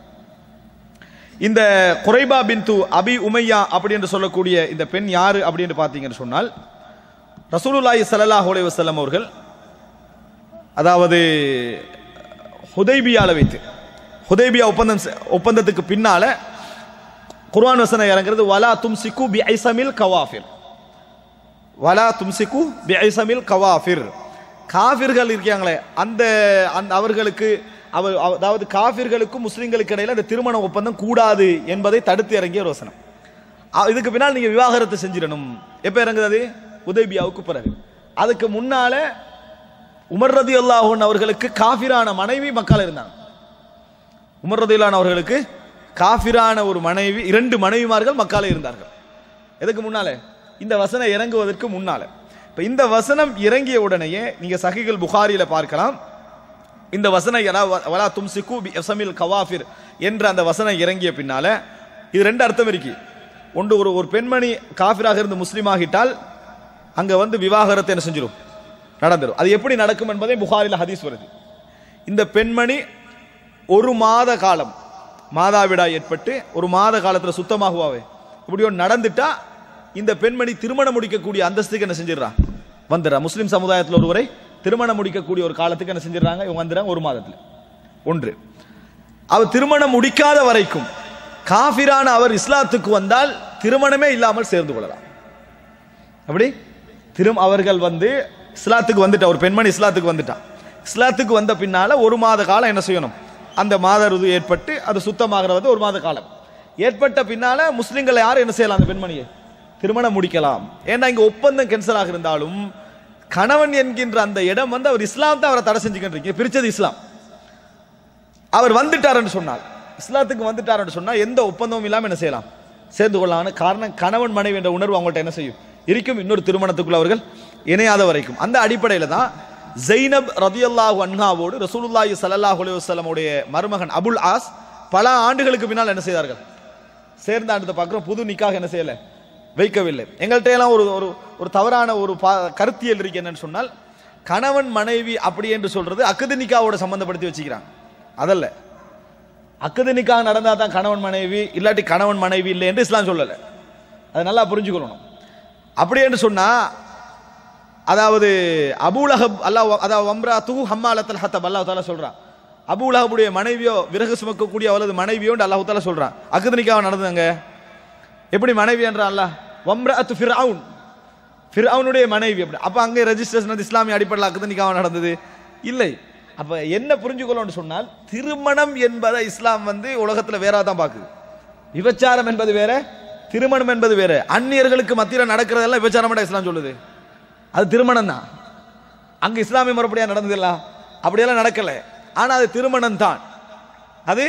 இந்த குறைபா பின்து அபி உமையா அப்படி என்று சொல்லக்கூடிய இந்த பெண் யாரு அப்படின்னு பார்த்தீங்கன்னு சொன்னால் ரசூலுல்லாஹி ஸல்லல்லாஹு அலைஹி வஸல்லம் அவர்கள் அதாவது ஹுதைபியால வைத்து ஹுதைபியா ஒப்பந்தம் செ- ஒப்பந்தத்துக்கு பின்னால குர்ஆன் வசனம் இறங்குறது வலா தும்சிக்கு பி ஐசமில் கவாஃபிர் வலா தும்சிக்கு பி ஐசமில் கவாஃபிர் காஃபிர்கள் இருக்காங்களே அந்த அந்த அவர்களுக்கு அவர் அவ- அதாவது காஃபிர்களுக்கும் முஸ்லிம்களுக்கு இடையில அந்த திருமண ஒப்பந்தம் கூடாது என்பதை தடுத்து இறங்கிய ஒரு வசனம் அ- இதுக்கு பின்னால் நீங்க விவாகரத்து செஞ்சிடணும் எப்ப இறங்குது அது உதய்பியாவுக்கு பிறகு அதுக்கு முன்னால உமர் ரதி அல்லாஹூன் அவர்களுக்கு காஃபிரான மனைவி மக்கள் இருந்தாங்க உமர் ரதியுல்லான் அவர்களுக்கு காஃபிரான ஒரு மனைவி இரண்டு மனைவிமார்கள் மக்கால இருந்தார்கள் எதுக்கு முன்னாலே இந்த வசனம் இறங்குவதற்கு முன்னால இப்ப இந்த வசனம் இறங்கிய உடனேயே நீங்க சஹிகள் புகாரியில பார்க்கலாம் இந்த வசனம் யலா வ- வலா தும்சிக்கு பி எசமில் கவாஃபிர் என்ற அந்த வசனம் இறங்கிய பின்னால இது ரெண்டு அர்த்தம் இருக்கு ஒன்று ஒரு ஒரு பெண்மணி காஃபிராக இருந்து முஸ்லீம் ஆகிட்டால் அங்க வந்து விவாகரத்து என்ன செஞ்சிடும் நடந்துடும் அது எப்படி நடக்கும் என்பதை புகாரில ஹதீஸ் வருது இந்த பெண்மணி ஒரு மாத காலம் மாதாவிடாய் ஏற்பட்டு ஒரு மாத காலத்துல சுத்தமாகுவாவே இப்படி ஒன்று நடந்துட்டா இந்த பெண்மணி திருமணம் முடிக்கக்கூடிய அந்தஸ்துக்கு என்ன செஞ்சிடறா வந்துடுறா முஸ்லிம் சமுதாயத்தில் ஒருவரை திருமணம் முடிக்கக்கூடிய ஒரு காலத்துக்கு என்ன செஞ்சிடறாங்க இவங்க வந்துடுறாங்க ஒரு மாதத்துல ஒன்று அவர் திருமணம் முடிக்காத வரைக்கும் காஃபிரான அவர் இஸ்லாத்துக்கு வந்தால் திருமணமே இல்லாமல் சேர்ந்து கொள்ளலாம் அப்படி திரும் அவர்கள் வந்து இஸ்லாத்துக்கு வந்துட்டா ஒரு பெண்மணி இஸ்லாத்துக்கு வந்துட்டான் இஸ்லாத்துக்கு வந்த பின்னால ஒரு மாத காலம் என்ன செய்யணும் அந்த மாத ருது ஏற்பட்டு அது சுத்தமாகிறது ஒரு மாத காலம் ஏற்பட்ட பின்னால முஸ்லிம்கள் யாரும் என்ன செய்யலாம் அந்த பெண்மணியை திருமணம் முடிக்கலாம் ஏன்னா இங்க ஒப்பந்தம் கேன்சல் ஆக இருந்தாலும் கணவன் என்கின்ற அந்த இடம் வந்து அவர் இஸ்லாம் தான் அவரை தடை செஞ்சுக்கிட்டு இருக்கீங்க பிரிச்சது இஸ்லாம் அவர் வந்துட்டாருன்னு சொன்னால் இஸ்லாத்துக்கு வந்துட்டாருன்னு சொன்னா எந்த ஒப்பந்தமும் இல்லாம என்ன செய்யலாம் சேர்ந்து கொள்ளலாம்னு காரணம் கணவன் மனைவி என்ற உணர்வு அவங்கள்ட்ட என்ன செய்யும் இருக்கும் இன்னொரு திருமணத்துக்குள்ள அவர்கள் இணையாத வரைக்கும் அந்த அடிப்படையில தான் ஜெய்னப் ரதியல்லாஹு அன்ஹாவோடு ரசூலுல்லாஹி ஸல்லல்லாஹு அலைஹி வஸல்லமுடைய மருமகன் அபுல் ஆஸ் பல ஆண்டுகளுக்கு பின்னால் என்ன செய்தார்கள் சேர்ந்த ஆண்டத்தை பார்க்குறோம் புது நிக்காக என்ன செய்யல வைக்கவில்லை எங்கள்கிட்ட எல்லாம் ஒரு ஒரு ஒரு தவறான ஒரு பா- கருத்தியல் இருக்கு என்னன்னு சொன்னால் கணவன் மனைவி அப்படி என்று சொல்றது அக்குது நிக்காவோட சம்பந்தப்படுத்தி வச்சுக்கிறாங்க அதல்ல அக்குது நிக்கா நடந்தா தான் கணவன் மனைவி இல்லாட்டி கணவன் மனைவி இல்லை என்று இஸ்லாம் சொல்லலை அதை நல்லா புரிஞ்சுக்கொள்ளணும் அப்படி என்று சொன்னா அதாவது அபூலஹப் அல்லாஹ் அதாவது வம்ரா தூ ஹம்மாலத்தல் ஹத்தப் அல்லாஹ் தாலா சொல்றான் அபூலஹபுடைய மனைவியோ விறகு சுமக்கக்கூடிய அவளது மனைவியோ அல்லாஹ் தாலா சொல்றான் அக்குது நிக்காவை நடந்ததுங்க எப்படி மனைவி என்றான் அல்லாஹ் வம்ரஅத்து ஃபிர்அவுன் ஃபிர்அவுனுடைய மனைவி அப்படி அப்ப அங்கே ரெஜிஸ்ட்ரேஷன் வந்து இஸ்லாமிய அடிப்படையில் அக்குது நிக்காவை நடந்தது இல்லை அப்ப என்ன புரிஞ்சுக்கொள்ளணும்னு சொன்னால் திருமணம் என்பதை இஸ்லாம் வந்து உலகத்துல வேற தான் பார்க்குது விபச்சாரம் என்பது வேற திருமணம் என்பது வேற அந்நியர்களுக்கு மத்தியில் நடக்கிறதெல்லாம் விபச்சாரம் இஸ்லாம் சொல்லுது அது திருமணம் தான் அங்க இஸ்லாமிய முறைப்படியா நடந்ததில்ல அப்படியெல்லாம் நடக்கல ஆனா அது திருமணம் தான் அது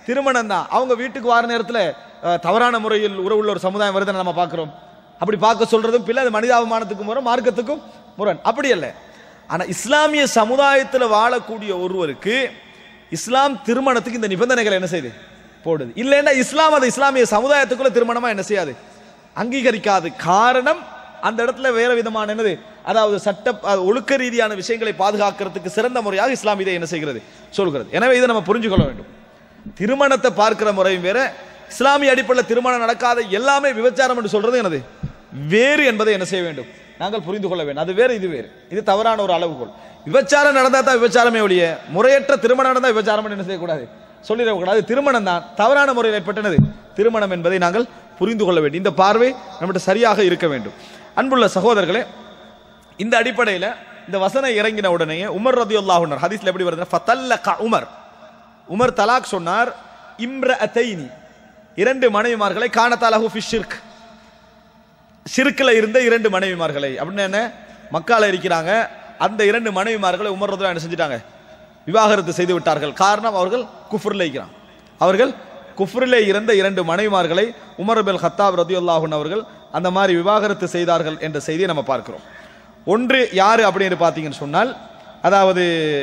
திருமணம் தான் அவங்க வீட்டுக்கு வர நேரத்தில் அஹ், தவறான முறையில் உறவுள்ள ஒரு சமுதாயம் வருதுன்னு நம்ம பார்க்குறோம் அப்படி பார்க்க சொல்றதும் பிள்ளை அது மனிதாபிமானத்துக்கும் முரண் மார்க்கத்துக்கும் முரண் அப்படி அல்ல ஆனா இஸ்லாமிய சமுதாயத்தில் வாழக்கூடிய ஒருவருக்கு இஸ்லாம் திருமணத்துக்கு இந்த நிபந்தனைகள் என்ன செய்யுது போடுது இல்லைன்னா இஸ்லாம் அது இஸ்லாமிய சமுதாயத்துக்குள்ள திருமணமா என்ன செய்யாது அங்கீகரிக்காது காரணம் அந்த இடத்துல வேற விதமான என்னது அதாவது சட்ட அஹ், ஒழுக்க ரீதியான விஷயங்களை பாதுகாக்கிறதுக்கு சிறந்த முறையாக இஸ்லாம் இதை என்ன செய்கிறது சொல்கிறது எனவே இதை நம்ம புரிஞ்சுக்கொள்ள வேண்டும் திருமணத்தை பார்க்கிற முறையும் வேற இஸ்லாமிய அடிப்படையில் திருமணம் நடக்காத எல்லாமே விபச்சாரம் என்று சொல்றது என்னது வேறு என்பதை என்ன செய்ய வேண்டும் நாங்கள் புரிந்து கொள்ள வேண்டும் அது வேறு இது வேறு இது தவறான ஒரு அளவுகோல் விபச்சாரம் நடந்தா தான் விபச்சாரமே ஒழிய முறையற்ற திருமணம் நடந்தால் விபச்சாரம் என்ன செய்யக்கூடாது சொல்லிடக்கூடாது திருமணம் தான் தவறான முறையில் ஏற்பட்டனது திருமணம் என்பதை நாங்கள் புரிந்து கொள்ள வேண்டும் இந்த பார்வை நம்மகிட்ட சரியாக இருக்க வேண்டும் அன்புள்ள சகோதரர்களே இந்த அடிப்படையில் இந்த வசனம் இறங்கின உடனே உமர் ரதியுல்லாஹுனர் ஹதீஸ்ல எப்படி வருதுன்னா ஃபதல்லக உமர் உமர் தலாக் சொன்னார் இம்ரஅத்தைனி இரண்டு மனைவிமார்களை காணத்தாலஹு ஃபி ஷிர்க் ஷிர்க்கில் இருந்த இரண்டு மனைவிமார்களை அப்படின்னு என்ன மக்கால இருக்கிறாங்க அந்த இரண்டு மனைவிமார்களை உமர் ரதுல்லா என்ன செஞ்சிட்டாங்க விவாகரத்து செய்து விட்டார்கள் காரணம் அவர்கள் குஃப்ரில் இருக்கிறான் அவர்கள் குஃப்ரிலே இருந்த இரண்டு மனைவிமார்களை உமர் பில் ஹத்தாப் ரதியுல்லாஹுன் அவர்கள் அந்த மாதிரி விவாகரத்து செய்தார்கள் என்ற செய்தியை நம்ம பார்க்கிறோம் ஒன்று யாரு அப்படின்னு பார்த்தீங்கன்னு சொன்னால் அதாவது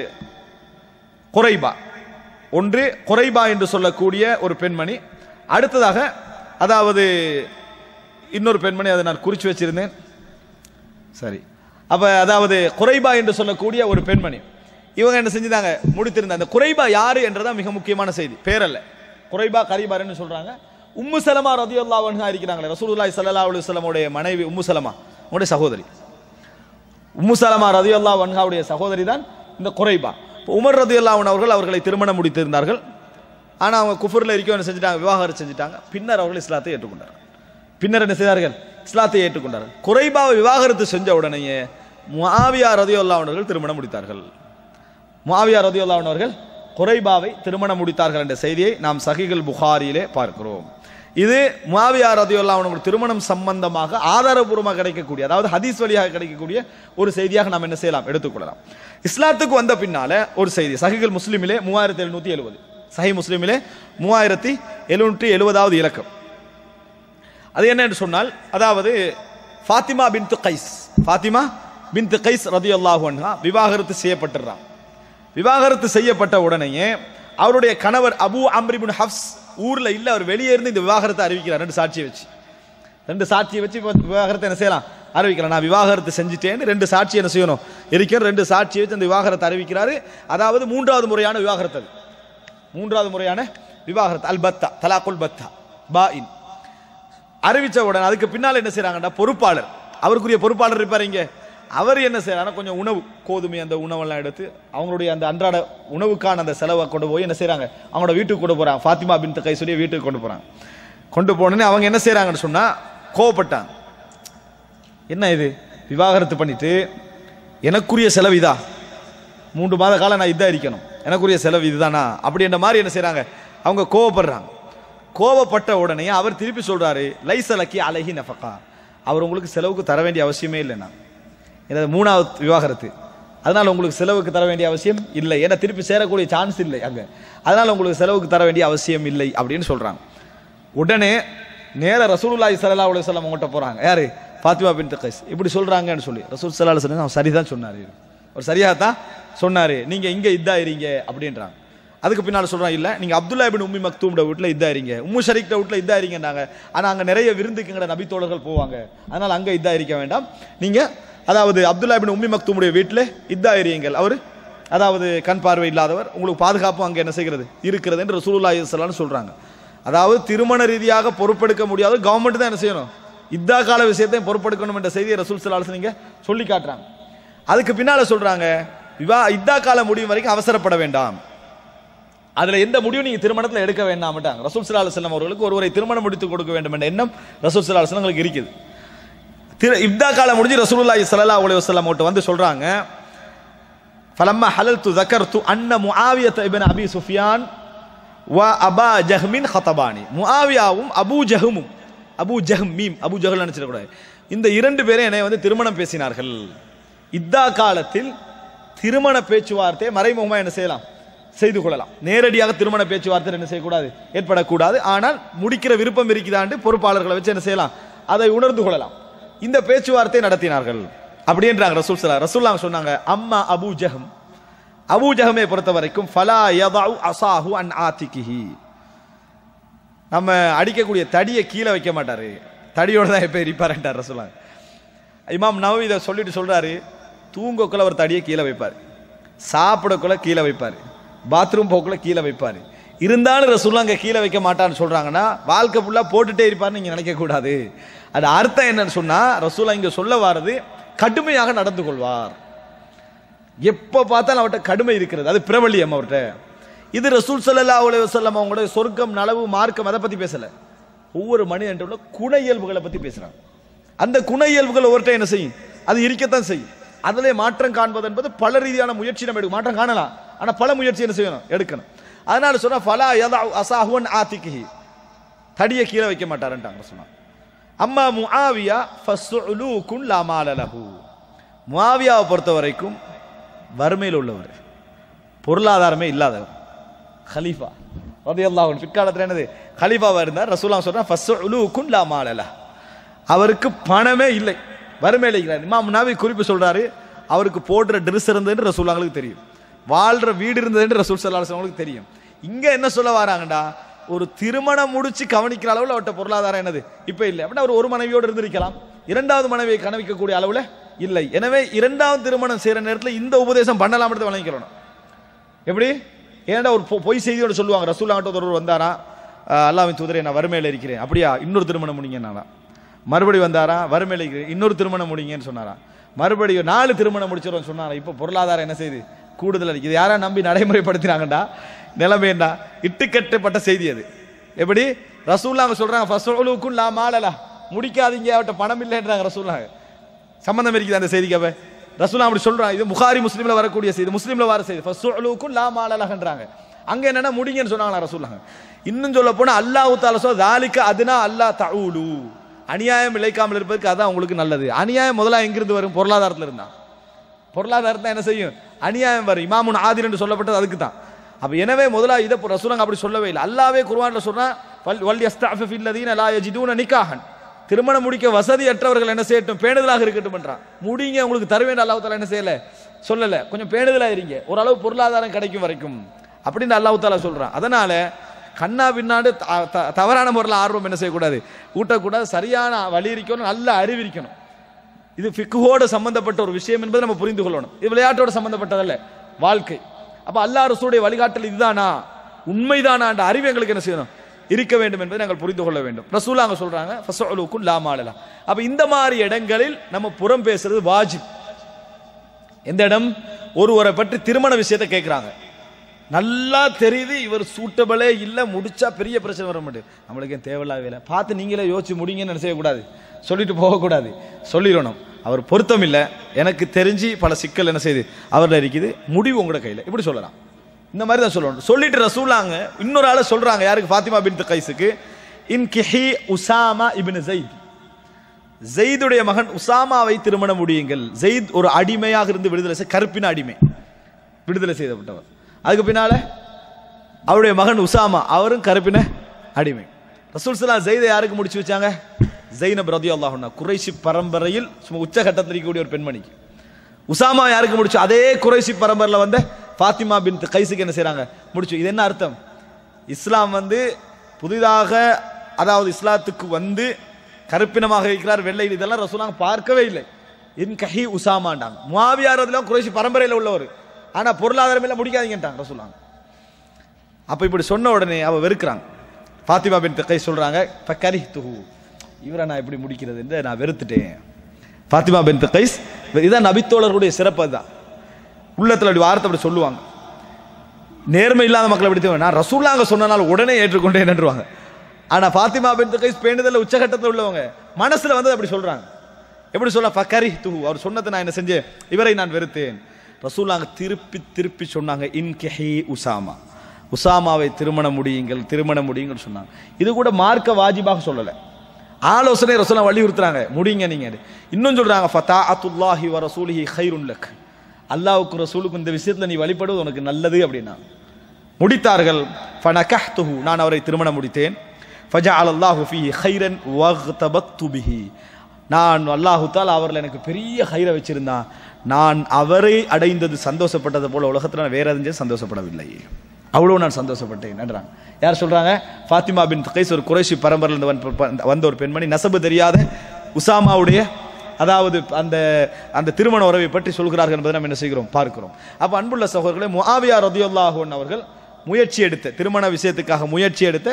குறைபா ஒன்று குறைபா என்று சொல்லக்கூடிய ஒரு பெண்மணி அடுத்ததாக அதாவது இன்னொரு பெண்மணி அதை நான் குறித்து வச்சிருந்தேன் சரி அப்ப அதாவது குறைபா என்று சொல்லக்கூடிய ஒரு பெண்மணி இவங்க என்ன செஞ்சுதாங்க முடித்திருந்த அந்த குறைபா யாரு என்றதான் மிக முக்கியமான செய்தி பேரல்ல குறைபா கரீபார்னு சொல்றாங்க உம்மு சலமா ரதியுல்லாஹு அன்ஹா இருக்கிறாங்களே ரசூலுல்லாஹி ஸல்லல்லாஹு அலைஹி வஸல்லமுடைய மனைவி உம்மு சலமா உங்களுடைய சகோதரி உம்மு சலமா ரதியுல்லாஹு அன்ஹாவுடைய சகோதரி தான் இந்த குறைபா இப்போ உமர் ரதியுல்லாஹு அவர்கள் அவர்களை திருமணம் முடித்திருந்தார்கள் ஆனா அவங்க குஃபர்ல இருக்க என்ன செஞ்சுட்டாங்க விவாகரத்து செஞ்சுட்டாங்க பின்னர் அவர்கள் இஸ்லாத்தை ஏற்றுக்கொண்டார்கள் பின்னர் என்ன செய்தார்கள் இஸ்லாத்தை ஏற்றுக்கொண்டார்கள் குறைபாவை விவாகரத்து செஞ்ச உடனேயே முஆவியா ரதியுல்லா அவர்கள் திருமணம் முடித்தார்கள் முஆவியா ரதியுல்லா அவர்கள் குறைபாவை திருமணம் முடித்தார்கள் என்ற செய்தியை நாம் சஹிகள் புகாரியிலே பார்க்கிறோம் இது முஆவியா ரதியுல்லா அவர்கள் திருமணம் சம்பந்தமாக ஆதாரபூர்வமாக கிடைக்கக்கூடிய அதாவது ஹதீஸ் வழியாக கிடைக்கக்கூடிய ஒரு செய்தியாக நாம் என்ன செய்யலாம் எடுத்துக்கொள்ளலாம் இஸ்லாத்துக்கு வந்த பின்னால ஒரு செய்தி சஹிகள் முஸ்லிமிலே மூவாயிரத்தி எழுநூத்தி எழுபது சஹி முஸ்லிமிலே மூவாயிரத்தி எழுநூற்றி எழுபதாவது இலக்கம் அது என்ன என்று சொன்னால் அதாவது Fatima bint Qais Fatima bint Qais ரதியல்லாஹு அன்ஹா விவாகரத்து செய்யப்பட்டுறான் விவாகரத்து செய்யப்பட்ட உடனேயே அவருடைய கணவர் அபு அம்ரிபின் ஹப்ஸ் ஊர்ல இல்ல அவர் வெளியே இருந்து இந்த விவாகரத்தை அறிவிக்கிறார் ரெண்டு சாட்சியை வச்சு ரெண்டு சாட்சியை வச்சு இப்ப விவாகரத்தை என்ன செய்யலாம் அறிவிக்கலாம் நான் விவாகரத்து செஞ்சுட்டேன்னு ரெண்டு சாட்சி என்ன செய்யணும் இருக்கிற ரெண்டு சாட்சியை வச்சு அந்த விவாகரத்தை அறிவிக்கிறாரு அதாவது மூன்றாவது முறையான விவாகரத்து அது மூன்றாவது முறையான விவாகரத்து அல் பத்தா தலாக்குல் பத்தா பா இன் அறிவிச்ச உடனே அதுக்கு பின்னால் என்ன செய்றாங்கன்னா பொறுப்பாளர் அவருக்குரிய பொறுப்பாளர் இருப்பார் இங்க அவர் என்ன செய்யறாங்கன்னா கொஞ்சம் உணவு கோதுமை அந்த உணவெல்லாம் எடுத்து அவங்களுடைய அந்த அன்றாட உணவுக்கான அந்த செலவை கொண்டு போய் என்ன செய்றாங்க அவங்களோட வீட்டுக்கு கொண்டு போறாங்க ஃபாத்திமா பின் கை சொல்லி வீட்டுக்கு கொண்டு போறாங்க கொண்டு போனோடனே அவங்க என்ன செய்றாங்கன்னு சொன்னா கோவப்பட்டாங்க என்ன இது விவாகரத்து பண்ணிட்டு எனக்குரிய செலவு இதா மூன்று மாத காலம் நான் இதா இருக்கணும் எனக்குரிய செலவு இதுதானா அப்படின்ற மாதிரி என்ன செய்றாங்க அவங்க கோவப்படுறாங்க கோவப்பட்ட உடனே அவர் திருப்பி சொல்றாரு லைசலக்கி அழகி நஃபகா அவர் உங்களுக்கு செலவுக்கு தர வேண்டிய அவசியமே இல்லைண்ணா எனது மூணாவது விவாகரத்து அதனால உங்களுக்கு செலவுக்கு தர வேண்டிய அவசியம் இல்லை ஏன்னா திருப்பி சேரக்கூடிய சான்ஸ் இல்லை அங்க அதனால உங்களுக்கு செலவுக்கு தர வேண்டிய அவசியம் இல்லை அப்படின்னு சொல்றாங்க உடனே நேர ரசூலுல்லாஹி ஸல்லல்லாஹு அலைஹி வஸல்லம் அவங்கள்ட்ட போறாங்க யாரு ஃபாத்திமா பின் கைஸ் இப்படி சொல்றாங்கன்னு சொல்லி ரசூல் ஸல்லல்லாஹு அலைஹி வஸல்லம் அவர் சரிதான் சொன்னாரு அவர் சரியாக தான் சொன்னாரு நீங்க இங்க இதா இருங்க அப்படின்றாங்க அதுக்கு பின்னால் சொல்றாங்க இல்ல நீங்க அப்துல்லா இபின் உம்மி மக்தூம்ட வீட்டுல இதா இருங்க உம்மு ஷரீக்ட வீட்டுல இதா இருங்கன்னாங்க ஆனா அங்க நிறைய விருந்துக்குங்கட நபி தோழர்கள் போவாங்க அதனால அங்க இதா இருக்க வேண்டாம் நீங்க அதாவது அப்துல்லா இபின் உம்மி மக்தூமுடைய வீட்டுல இதா இருங்கள் அவர் அதாவது கண் பார்வை இல்லாதவர் உங்களுக்கு பாதுகாப்பு அங்க என்ன செய்கிறது இருக்கிறது என்று ரசூலுல்லாஹி ஸல்லல்லாஹு சொல்றாங்க அதாவது திருமண ரீதியாக பொறுப்பெடுக்க முடியாது கவர்மெண்ட் தான் என்ன செய்யணும் இதா கால விஷயத்தையும் பொறுப்பெடுக்கணும் என்ற செய்தியை ரசூல் ஸல்லல்லாஹு நீங்க சொல்லி காட்டுறாங்க அதுக்கு பின்னால சொல்றாங்க விவா இதா கால முடியும் வரைக்கும் அவசரப்பட வேண்டாம் அதுல எந்த முடிவும் நீங்க திருமணத்துல எடுக்க வேண்டாம்ட்டாங்க ரசூல் ஸல்லல்லாஹு அலைஹி வஸல்லம் அவர்களுக்கு ஒருவரை திருமணம் முடித்து கொடுக்க வேண்டும் என்ற எண்ணம் ரசூல் ஸல்லல்லாஹு அலைஹி வஸல்லம் உங்களுக்கு இருக்குது திரு இப்தா காலம் முடிஞ்சு ரசூலுல்லாஹி ஸல்லல்லாஹு அலைஹி வஸல்லம் அவர்கிட்ட வந்து சொல்றாங்க ஃபலம்மா ஹலல்து ذكرت அன்ன முஆவியத இப்னு அபி சுஃபியான் வ அபா ஜஹ்மின் ஹதபானி முஆவியாவும் அபூ ஜஹமும் அபூ ஜஹம் மீம் அபூ ஜஹல் நினைச்சிடக்கூடாது இந்த இரண்டு பேரும் என்னை வந்து திருமணம் பேசினார்கள் இத்தா காலத்தில் திருமண பேச்சுவார்த்தை மறைமுகமா என்ன செய்யலாம் செய்து கொள்ளலாம் நேரடியாக திருமண பேச்சுவார்த்தை என்ன செய்யக்கூடாது ஏற்படக்கூடாது ஆனால் முடிக்கிற விருப்பம் இருக்குதாண்டு பொறுப்பாளர்களை வச்சு என்ன செய்யலாம் அதை உணர்ந்து கொள்ளலாம் இந்த பேச்சுவார்த்தை நடத்தினார்கள் அப்படின்றாங்க ரசூல் சலா ரசூல்லாம் சொன்னாங்க அம்மா அபூ ஜஹம் அபூ ஜஹமை பொறுத்த வரைக்கும் ஃபலா யதஉ அசாஹு அன் ஆத்திகிஹி நம்ம அடிக்கக்கூடிய தடியை கீழே வைக்க மாட்டாரு தடியோட தான் எப்போ இருப்பாருன்றார் ரசூலா இமாம் நவவி இதை சொல்லிட்டு சொல்றாரு தூங்கக்குள்ள ஒரு தடியை கீழே வைப்பார் சாப்பிடக்குள்ள கீழே வைப்பார் பாத்ரூம் போக்குள்ள கீழே வைப்பார் இருந்தாலும் ரசூல்லா அங்கே கீழே வைக்க மாட்டான்னு சொல்றாங்கன்னா வாழ்க்கை ஃபுல்லாக போட்டுட்டே இருப்பார்னு நீங்கள் நினைக்கக்கூடாது அது அர்த்தம் என்னன்னு சொன்னா ரசூலா இங்கே சொல்ல வாரது கடுமையாக நடந்து கொள்வார் எப்போ பார்த்தாலும் அவர்கிட்ட கடுமை இருக்கிறது அது பிரபல்யம் அவர்கிட்ட இது ரசூல் ஸல்லல்லாஹு அலைஹி வஸல்லம் அவங்களுடைய சொர்க்கம் நலவு மார்க்கம் அதை பத்தி பேசல ஒவ்வொரு மனிதன் உள்ள குண இயல்புகளை பத்தி பேசுறாங்க அந்த குண இயல்புகள் ஒவ்வொருத்த என்ன செய்யும் அது இருக்கத்தான் செய்யும் அதிலே மாற்றம் காண்பது என்பது பல ரீதியான முயற்சி நம்ம எடுக்கும் மாற்றம் காணலாம் ஆனா பல முயற்சி என்ன செய்யணும் எடுக்கணும் அதனால சொன்னா ஃபலா யதா அசாஹுவன் ஆத்திகிஹி தடியை கீழே வைக்க மாட்டாருன்ட்டாங்க சொன்னா அம்மா முஆவியா ஃபஸ்உலூகுன் லா மால லஹு முஆவியாவை பொறுத்த வரைக்கும் வறுமையில் உள்ளவர் பொருளாதாரமே இல்லாதவர் ஹலீஃபா ரலியல்லாஹு அன்ஹு பிற்காலத்தில் என்னது ஹலீஃபாவா இருந்தார் ரசூலுல்லாஹ் சொல்றான் ஃபஸ்உலூகுன் லா மால லஹ் அவருக்கு பணமே இல்லை வறுமையில் இருக்கிறார் இமாம் நபி குறிப்பு சொல்றாரு அவருக்கு போடுற ட்ரெஸ் இருந்ததுன்னு ரசூலாங்களுக்கு தெரியும் வாழ்ற வீடு இருந்ததுன்னு ரசூல் சல்லா அவங்களுக்கு தெரியும் இங்க என்ன சொல்ல வராங்கடா ஒரு திருமணம் முடிச்சு கவனிக்கிற அளவில் அவர்கிட்ட பொருளாதாரம் என்னது இப்போ இல்லை அப்படின்னா அவர் ஒரு மனைவியோடு இருந்திருக்கலாம் இரண்டாவது மனைவியை கவனிக்கக்கூடிய அளவில் இல்லை எனவே இரண்டாவது திருமணம் செய்யற நேரத்தில் இந்த உபதேசம் பண்ணலாம்ன்றது வழங்கிக்கிறோம் எப்படி ஏன்டா ஒரு பொ- பொய் செய்தியோட சொல்லுவாங்க ரசூல்லாங்கிட்ட ஒருவர் வந்தாரா அஹ் அல்லாஹ்வின் தூதரே நான் வறுமையில் இருக்கிறேன் அப்படியா இன்னொரு திருமணம் முடிங்கன்னாரா மறுபடியும் வந்தாரா வறுமையில் இருக்கிறேன் இன்னொரு திருமணம் முடிங்கன்னு சொன்னாரா மறுபடியும் நாலு திருமணம் முடிச்சிடும் சொன்னாரா இப்போ பொருளாதாரம் என்ன செய்யுது கூடுதல் இருக்கு இது யாரா நம்பி நடைமுறைப்படுத்தினாங்கடா நிலைமைண்டா இட்டுக்கட்டப்பட்ட செய்தி அது எப்படி ரசூல்லாங்க சொல்றாங்க ஃபஸ்லுக்கும் லா மாலலா முடிக்காதீங்க அவட்ட பணம் இல்லைன்றாங்க ரசூல்லாங்க சம்பந்தம் இருக்குது அந்த செய்திக்கு அவ ரசூலா அப்படி சொல்றாங்க இது புகாரி முஸ்லீம்ல வரக்கூடிய செய்தி முஸ்லீம்ல வர செய்தி ஃபஸ்லுக்கும் லா மாலலகன்றாங்க அங்க என்னன்னா முடிங்கன்னு சொன்னாங்களா ரசூலாங்க இன்னும் சொல்ல போனா அல்லாஹ் தால சொல்ல தாலிக்க அதுனா அல்லாஹ் தஊலு அநியாயம் இழைக்காமல் இருப்பதற்கு அதான் உங்களுக்கு நல்லது அநியாயம் முதல்ல எங்கிருந்து வரும் பொருளாதாரத்துல இருந்தா பொருளாதாரத்தை என்ன செய்யும் அநியாயம் வரும் இமாமுன் ஆதிர் என்று சொல்லப்பட்டது அதுக்கு தான் அப்ப எனவே முதலா இதை இப்போ ரசூலங்க அப்படி சொல்லவே இல்லை அல்லாவே குர்ஆன்ல சொன்னா வல் வல் யஸ்தஅஃபிஃபு அல்லதீன லா யஜிதூன நிகாஹன் திருமணம் முடிக்க வசதியற்றவர்கள் என்ன செய்யட்டும் பேணுதலாக இருக்கட்டும் என்றான் முடிங்க உங்களுக்கு தருவேன் அல்லாஹ் தாலா என்ன செய்யல சொல்லல கொஞ்சம் பேணுதலா இருங்க ஓரளவு பொருளாதாரம் கிடைக்கும் வரைக்கும் அப்படின்னு அல்லாஹ் தாலா சொல்றான் அதனால கண்ணா பின்னாடு த- த- தவறான முறையில் ஆர்வம் என்ன செய்யக்கூடாது ஊட்டக்கூடாது சரியான வழி இருக்கணும் நல்ல அறிவு இருக்கணும் இது ஃபிக்குவோட சம்பந்தப்பட்ட ஒரு விஷயம் என்பதை நம்ம புரிந்து கொள்ளணும் இது விளையாட்டோட சம்பந்தப்பட்டதல்ல வாழ்க்கை அப்ப அல்லாஹ் ரசூலுடைய வழிகாட்டல் இதுதானா உண்மைதானா என்ற அறிவு எங்களுக்கு என்ன செய்யணும் இருக்க வேண்டும் என்பதை நாங்கள் புரிந்து கொள்ள வேண்டும் ரசூலாங்க சொல்றாங்க ஃபஸ்அலுக்கும் லா மாலலா அப்ப இந்த மாதிரி இடங்களில் நம்ம புறம் பேசுறது வாஜிப் எந்த இடம் ஒருவரை பற்றி திருமண விஷயத்தை கேட்குறாங்க நல்லா தெரியுது இவர் சூட்டபிளே இல்லை முடிச்சா பெரிய பிரச்சனை வர மாட்டேது நம்மளுக்கு ஏன் தேவையில்லாத வேலை பார்த்து நீங்களே யோசிச்சு முடிங்கன்னு என்ன செய்யக்கூடாது சொல்லிட்டு போகக்கூடாது சொல்லிடணும் அவர் பொருத்தம் இல்லை எனக்கு தெரிஞ்சு பல சிக்கல் என்ன செய்யுது அவரில் இருக்குது முடிவு உங்களோட கையில் இப்படி சொல்லலாம் இந்த மாதிரி தான் சொல்லணும் சொல்லிட்டு ரசூலாங்க இன்னொரு ஆளை சொல்றாங்க யாருக்கு ஃபாத்திமா பின் கைஸுக்கு இன் கிஹி உசாமா இபின் ஜெயித் ஜெயிதுடைய மகன் உசாமாவை திருமணம் முடியுங்கள் ஜெயித் ஒரு அடிமையாக இருந்து விடுதலை செய் கருப்பின அடிமை விடுதலை செய்யப்பட்டவர் அதுக்கு பின்னால அவருடைய மகன் உசாமா அவரும் கருப்பின அடிமை ரசூல் சலா ஜெயிதை யாருக்கு முடிச்சு வச்சாங்க ஜெயினப் ரதி அல்லாஹுன்னா குறைசி பரம்பரையில் சும்மா உச்சகட்டத்தில் இருக்கக்கூடிய ஒரு பெண்மணிக்கு உசாமா யாருக்கு முடிச்சு அதே குறைசி பரம்பரையில் வந்த ஃபாத்திமா பின் கைஸுக்கு என்ன செய்றாங்க முடிச்சு இது என்ன அர்த்தம் இஸ்லாம் வந்து புதிதாக அதாவது இஸ்லாத்துக்கு வந்து கருப்பினமாக இருக்கிறார் வெள்ளை இதெல்லாம் ரசூலாங்க பார்க்கவே இல்லை இன் கஹி உசாமாண்டாங்க முவாவியார் அதெல்லாம் குறைசி பரம்பரையில் உள்ளவர் ஆனா பொருளாதாரம் எல்லாம் முடிக்காதீங்கன்ட்டாங்க ரசூலாங்க அப்ப இப்படி சொன்ன உடனே அவ வெறுக்கிறாங்க ஃபாத்திமா பின் கை சொல்றாங்க கரி துஹு இவரை நான் எப்படி முடிக்கிறது என்று நான் வெறுத்துட்டேன் ஃபாத்திமா பின் கைஸ் இதான் நபித்தோழர்களுடைய சிறப்பு அதுதான் உள்ளத்துல அப்படி வார்த்தை அப்படி சொல்லுவாங்க நேர்மை இல்லாத மக்களை எப்படி தெரியும்? நான் ரசூல்லாங்க சொன்னனால உடனே ஏற்றுக்கொண்டேன் என்றுவாங்க ஆனா ஃபாத்திமா பின் கைஸ் பேணுதல்ல உச்சகட்டத்தில் உள்ளவங்க மனசுல வந்து அப்படி சொல்றாங்க எப்படி சொல்ல ஃபக்கரி தூ அவர் சொன்னதை நான் என்ன செஞ்சேன் இவரை நான் வெறுத்தேன் ரசூலாங்க திருப்பி திருப்பி சொன்னாங்க இன் கெஹி உசாமா உசாமாவை திருமணம் முடியுங்கள் திருமணம் முடியுங்கள் சொன்னாங்க இது கூட மார்க்க வாஜிபாக சொல்லலை ஆலோசனை ரசூலா வலியுறுத்துறாங்க முடியுங்க நீங்க இன்னும் சொல்றாங்க ஃபதா அத்துல்லாஹி வ ரசூலிஹி ஹைருன் லக் அல்லாஹ்வுக்கும் ரசூலுக்கும் இந்த விஷயத்துல நீ வழிபடுவது உனக்கு நல்லது அப்படின்னா முடித்தார்கள் ஃபனகஹ்துஹு நான் அவரை திருமணம் முடித்தேன் ஃபஜஅல் அல்லாஹு ஃபீஹி கைரன் வக்தபத்து பிஹி நான் அல்லாஹு தால் அவரில் எனக்கு பெரிய ஹைரை வச்சிருந்தான் நான் அவரை அடைந்தது சந்தோஷப்பட்டது போல உலகத்தில் நான் வேற எதுவும் சந்தோஷப்படவில்லை அவ்வளோ நான் சந்தோஷப்பட்டேன் என்றாங்க யார் சொல்றாங்க ஃபாத்திமா பின் கைஸ் ஒரு குறைஷி பரம்பரையிலிருந்து வந்த- வந்த ஒரு பெண்மணி நசபு தெரியாத உசாமாவுடைய அதாவது அந்த அந்த திருமண உறவை பற்றி சொல்கிறார்கள் என்பதை நம்ம என்ன செய்கிறோம் பார்க்கிறோம் அப்ப அன்புள்ள சகோதரர்களே முஆவியா ரதியுல்லாஹு அவர்கள் முயற்சி எடுத்த திருமண விஷயத்துக்காக முயற்சி எடுத்த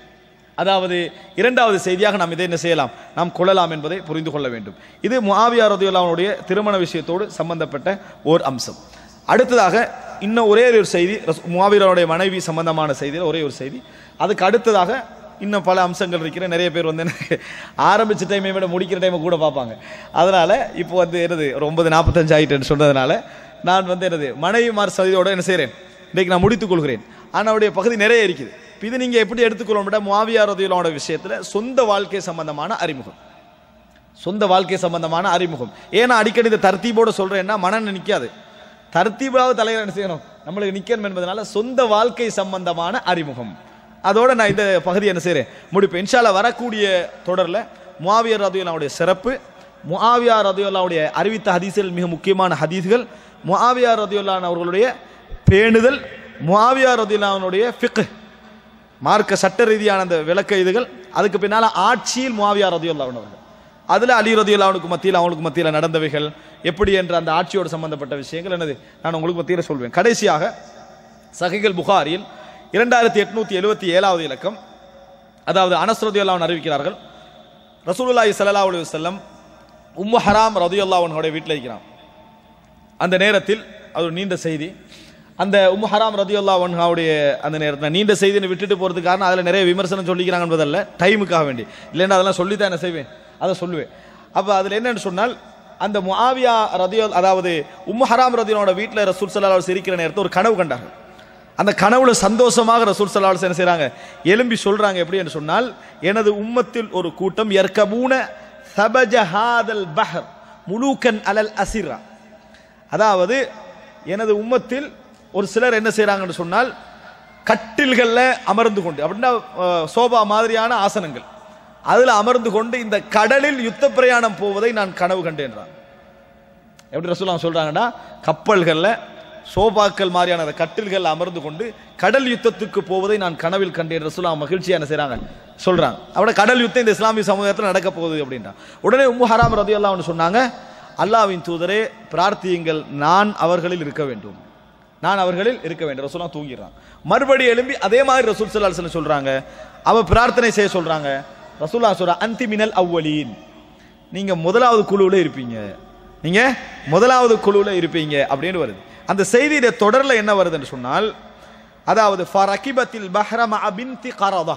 அதாவது இரண்டாவது செய்தியாக நாம் இதை என்ன செய்யலாம் நாம் கொள்ளலாம் என்பதை புரிந்து கொள்ள வேண்டும் இது முஆவியா ரதியுல்லாவுடைய திருமண விஷயத்தோடு சம்பந்தப்பட்ட ஓர் அம்சம் அடுத்ததாக இன்னும் ஒரே ஒரு செய்தி ரஸ்- முஆவியாருடைய மனைவி சம்பந்தமான செய்தியில் ஒரே ஒரு செய்தி அதுக்கு அடுத்ததாக இன்னும் பல அம்சங்கள் இருக்கிற நிறைய பேர் வந்து எனக்கு ஆரம்பிச்ச டைமை விட முடிக்கிற டைமை கூட பார்ப்பாங்க அதனால இப்போ வந்து என்னது ஒரு ஒன்பது நாற்பத்தஞ்சு ஆயிட்டுன்னு சொன்னதுனால நான் வந்து என்னது மனைவிமார் சதியோட என்ன செய்கிறேன் இன்றைக்கு நான் முடித்துக் கொள்கிறேன் ஆனால் அவருடைய பகுதி நிறைய இருக்குது இப்ப இது நீங்கள் எப்படி எடுத்துக்கொள்ள முஆவியா ரதியுல்லாவோட விஷயத்தில் சொந்த வாழ்க்கை சம்பந்தமான அறிமுகம் சொந்த வாழ்க்கை சம்பந்தமான அறிமுகம் ஏன்னா அடிக்கடி இந்த தர்த்தீபோட சொல்றேன்னா மனம் நிற்காது தர்த்தீபாவது தலைவர் என்ன செய்யணும் நம்மளுக்கு நிக்கணும் என்பதனால சொந்த வாழ்க்கை சம்பந்தமான அறிமுகம் அதோட நான் இந்த பகுதியை என்ன செய்றேன் முடிப்பேன் இன்ஷால்லா வரக்கூடிய தொடர்ல முஆவியா ரதியுல்லாவுடைய சிறப்பு முஆவியா ரதியுல்லாவுடைய அறிவித்த ஹதீஸ்கள் மிக முக்கியமான ஹதீஸ்கள் முஆவியா ரதியுல்லான் அவர்களுடைய பேணுதல் முஆவியா ரதியுல்லாவுடைய ஃபிக்ஹ் மார்க்க சட்ட ரீதியான அந்த விளக்க இதுகள் அதுக்கு பின்னால ஆட்சியில் முஆவியா ரதியுல்லாஹு அவர்கள் அதுல அலி ரதியுல்லாவுக்கு மத்தியில் அவங்களுக்கு மத்தியில் நடந்தவைகள் எப்படி என்ற அந்த ஆட்சியோடு சம்பந்தப்பட்ட விஷயங்கள் என்னது நான் உங்களுக்கு மத்தியில் சொல்வேன் கடைசியாக சஹிகள் புகாரில் இரண்டாயிரத்தி எட்நூத்தி எழுபத்தி ஏழாவது இலக்கம் அதாவது அனஸ் ரதியுல்லாஹு அறிவிக்கிறார்கள் ரசூலுல்லாஹி ஸல்லல்லாஹு அலைஹி வஸல்லம் உம்மு ஹராம் ரதியுல்லாஹு அவனுடைய வீட்டில் இருக்கிறான் அந்த நேரத்தில் அது ஒரு நீண்ட செய்தி அந்த உம்மு ஹராம் ரதியுல்லா அவனுடைய அந்த நேரத்தில் நீண்ட செய்தியை விட்டுட்டு போகிறதுக்கு காரணம் அதில் நிறைய விமர்சனம் சொல்லிக்கிறாங்க என்பதல்ல டைமுக்காக வேண்டி இல்லைன்னா அதெல்லாம் சொல்லி தான் என்ன செய்வேன் அதை சொல்லுவேன் அப்போ அதில் என்னன்னு சொன்னால் அந்த முஆவியா ரதியோ அதாவது உம்மு ஹராம் ரதியோட வீட்டில் ரசூல் சல்லா சிரிக்கிற நேரத்தில் ஒரு கனவு கண்டார்கள் அந்த கனவுல சந்தோஷமாக ரசூல் சல்லா என்ன செய்றாங்க எலும்பி சொல்றாங்க எப்படி என்று சொன்னால் எனது உம்மத்தில் ஒரு கூட்டம் எர்கபூன சபஜஹாதல் பஹர் முலூக்கன் அலல் அசிரா அதாவது எனது உம்மத்தில் ஒரு சிலர் என்ன செய்றாங்கன்னு சொன்னால் கட்டில்கள்ல அமர்ந்து கொண்டு அப்படின்னா அஹ், சோபா மாதிரியான ஆசனங்கள் அதுல அமர்ந்து கொண்டு இந்த கடலில் யுத்த பிரயாணம் போவதை நான் கனவு கண்டேன்றான் எப்படி ரசூலாம் சொல்றாங்கன்னா கப்பல்கள்ல சோபாக்கள் மாதிரியான அந்த கட்டில்கள் அமர்ந்து கொண்டு கடல் யுத்தத்துக்கு போவதை நான் கனவில் கண்டேன் ரசூலா மகிழ்ச்சியா என்ன செய்றாங்க சொல்றாங்க அவட கடல் யுத்தம் இந்த இஸ்லாமிய சமூகத்தில் நடக்க போகுது அப்படின்ட்டா உடனே உம்மு ஹராம் ரதி அல்லாஹ்னு சொன்னாங்க அல்லாஹ்வின் தூதரே பிரார்த்தியுங்கள் நான் அவர்களில் இருக்க வேண்டும் நான் அவர்களில் இருக்க வேண்டும் ரசூலா தூங்கிடுறான் மறுபடி எழும்பி அதே மாதிரி ரசூல் சல்லா அலுவலம் சொல்றாங்க அவ பிரார்த்தனை செய்ய சொல்றாங்க ரசூல்லா சொல்றா அந்தி மினல் அவ்வலீன் நீங்க முதலாவது குழுவில் இருப்பீங்க நீங்க முதலாவது குழுவில் இருப்பீங்க அப்படின்னு வருது அந்த செய்தியில தொடர்ல என்ன வருதுன்னு சொன்னால் அதாவது ஃபரகிபத்தில் பஹ்ரம அபின்தி கரதா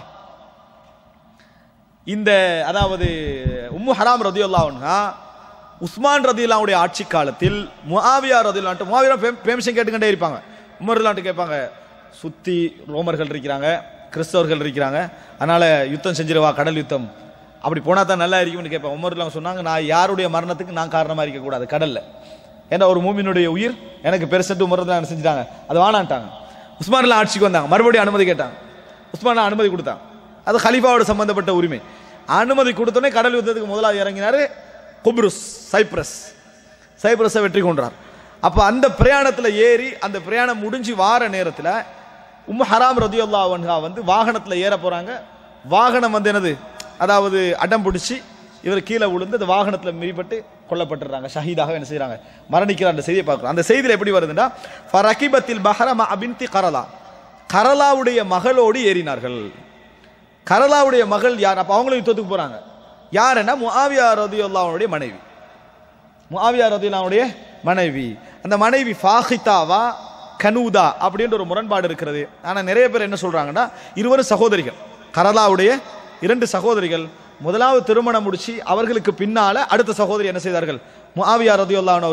இந்த அதாவது உம்மு ஹராம் ரதியுல்லாவுன்னா உஸ்மான் ரதியுல்லாவுடைய ஆட்சி காலத்தில் முஆவியா ரதியுல்லான்ட்டு முஆவியா பேமிஷன் கேட்டுக்கிட்டே இருப்பாங்க உமர்லான்ட்டு கேட்பாங்க சுத்தி ரோமர்கள் இருக்கிறாங்க கிறிஸ்தவர்கள் இருக்கிறாங்க அதனால யுத்தம் செஞ்சிருவா கடல் யுத்தம் அப்படி போனா தான் நல்லா இருக்கும்னு கேட்பாங்க உமர்லாம் சொன்னாங்க நான் யாருடைய மரணத்துக்கு நான் காரணமா இருக்கக்கூடாது கடல்ல ஏன்னா ஒரு மூமினுடைய உயிர் எனக்கு பெருசட்டு உமர்லாம் என்ன செஞ்சுட்டாங்க அது வானான்ட்டாங்க உஸ்மான்லாம் ஆட்சிக்கு வந்தாங்க மறுபடியும் அனுமதி கேட்டாங்க உஸ்மான் அனுமதி கொடுத்தாங்க அது ஹலீஃபாவோட சம்பந்தப்பட்ட உரிமை அனுமதி கொடுத்தோடனே கடல் யுத்தத்துக்கு முதலாவது இறங்கினாரு குப்ருஸ் சைப்ரஸ் சைப்ரஸை வெற்றி கொண்டார் அப்போ அந்த பிரயாணத்தில் ஏறி அந்த பிரயாணம் முடிஞ்சு வார நேரத்தில் உம்மு ஹராம் ரதியுல்லா அவன்ஹா வந்து வாகனத்தில் ஏற போகிறாங்க வாகனம் வந்து என்னது அதாவது அடம் பிடிச்சி இவர் கீழே விழுந்து அந்த வாகனத்தில் மிதிப்பட்டு கொல்லப்பட்டுறாங்க ஷஹீதாக என்ன செய்கிறாங்க மரணிக்கிற அந்த செய்தியை பார்க்குறோம் அந்த செய்தியில் எப்படி வருதுன்னா ஃபரகிபத்தில் பஹரம அபின்தி கரலா கரலாவுடைய மகளோடு ஏறினார்கள் கரலாவுடைய மகள் யார் அப்போ அவங்களும் யுத்தத்துக்கு போகிறாங்க யாருன்னா முஆவியா ரதியுல்லாவுடைய மனைவி முஆவியா ரதியுல்லாவுடைய மனைவி அந்த மனைவி ஃபாஹிதாவா கனூதா அப்படின்ற ஒரு முரண்பாடு இருக்கிறது ஆனால் நிறைய பேர் என்ன சொல்றாங்கன்னா இருவரும் சகோதரிகள் கரலாவுடைய இரண்டு சகோதரிகள் முதலாவது திருமணம் முடிச்சு அவர்களுக்கு பின்னால அடுத்த சகோதரி என்ன செய்தார்கள் முஆவியா ரதியுல்லான் அவர்கள்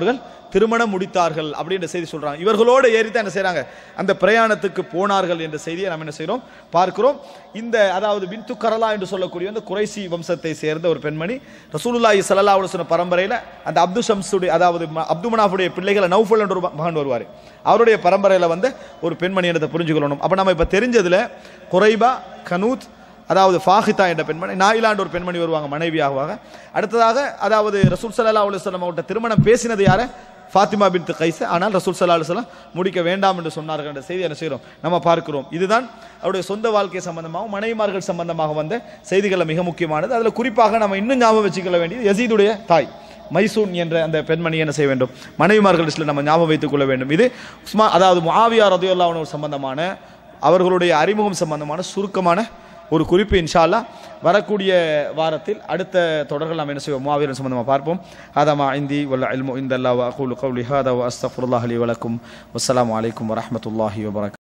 திருமணம் முடித்தார்கள் அப்படின்ற செய்தி சொல்றாங்க இவர்களோடு ஏறி தான் என்ன செய்றாங்க அந்த பிரயாணத்துக்கு போனார்கள் என்ற செய்தியை நம்ம என்ன செய்றோம் பார்க்கிறோம் இந்த அதாவது பின்து கரலா என்று சொல்லக்கூடிய அந்த குறைசி வம்சத்தை சேர்ந்த ஒரு பெண்மணி ரசூலுல்லாஹி ஸல்லல்லாஹு அலைஹி வஸல்லம் பரம்பரையில அந்த அப்து ஷம்ஸுடைய அதாவது ம- அப்து மனாஃபுடைய பிள்ளைகளை நௌஃபல் என்ற ஒரு மகன் வருவார் அவருடைய பரம்பரையில வந்து ஒரு பெண்மணி என்றதை புரிஞ்சுக்கொள்ளணும் அப்ப நம்ம இப்ப தெரிஞ்சதுல குறைபா கனூத் அதாவது ஃபாஹிதா என்ற பெண்மணி நாயிலாண்டு ஒரு பெண்மணி வருவாங்க மனைவியாகுவாங்க அடுத்ததாக அதாவது ரசூல் சல்லா அலுவலம் அவர்கிட்ட திருமணம் பேசினது யார ஃபாத்திமா பின் கைஸ் ஆனால் ரசூல் சல்லா அலுவலம் முடிக்க வேண்டாம் என்று சொன்னார்கள் என்ற செய்தி என்ன செய்கிறோம் நம்ம பார்க்கிறோம் இதுதான் அவருடைய சொந்த வாழ்க்கை சம்பந்தமாகவும் மனைவிமார்கள் சம்பந்தமாக வந்த செய்திகளில் மிக முக்கியமானது அதில் குறிப்பாக நம்ம இன்னும் ஞாபகம் வச்சுக்கொள்ள வேண்டியது யசீதுடைய தாய் மைசூன் என்ற அந்த பெண்மணி என்ன செய்ய வேண்டும் மனைவிமார்கள் லிஸ்ட்டில் நம்ம ஞாபகம் வைத்துக் கொள்ள வேண்டும் இது உஸ்மா அதாவது முஆவியா ரதியுல்லா சம்பந்தமான அவர்களுடைய அறிமுகம் சம்பந்தமான சுருக்கமான ஒரு குறிப்பு இன்ஷா அல்லாஹ் வரக்கூடிய வாரத்தில் அடுத்த தொடர்கள் நாம் என்ன செய்வோம் முஆவியர் சம்பந்தமாக பார்ப்போம் ஹாதமா இந்தி வல்ல இல்மு இந்த அல்லா வ அகூலு கௌலி ஹாதா வ அஸ்தஃபுல்லாஹ் அலி வலக்கும் வஸ்ஸலாமு அலைக்கும் வரஹ்மத்துல்லாஹி வபரக்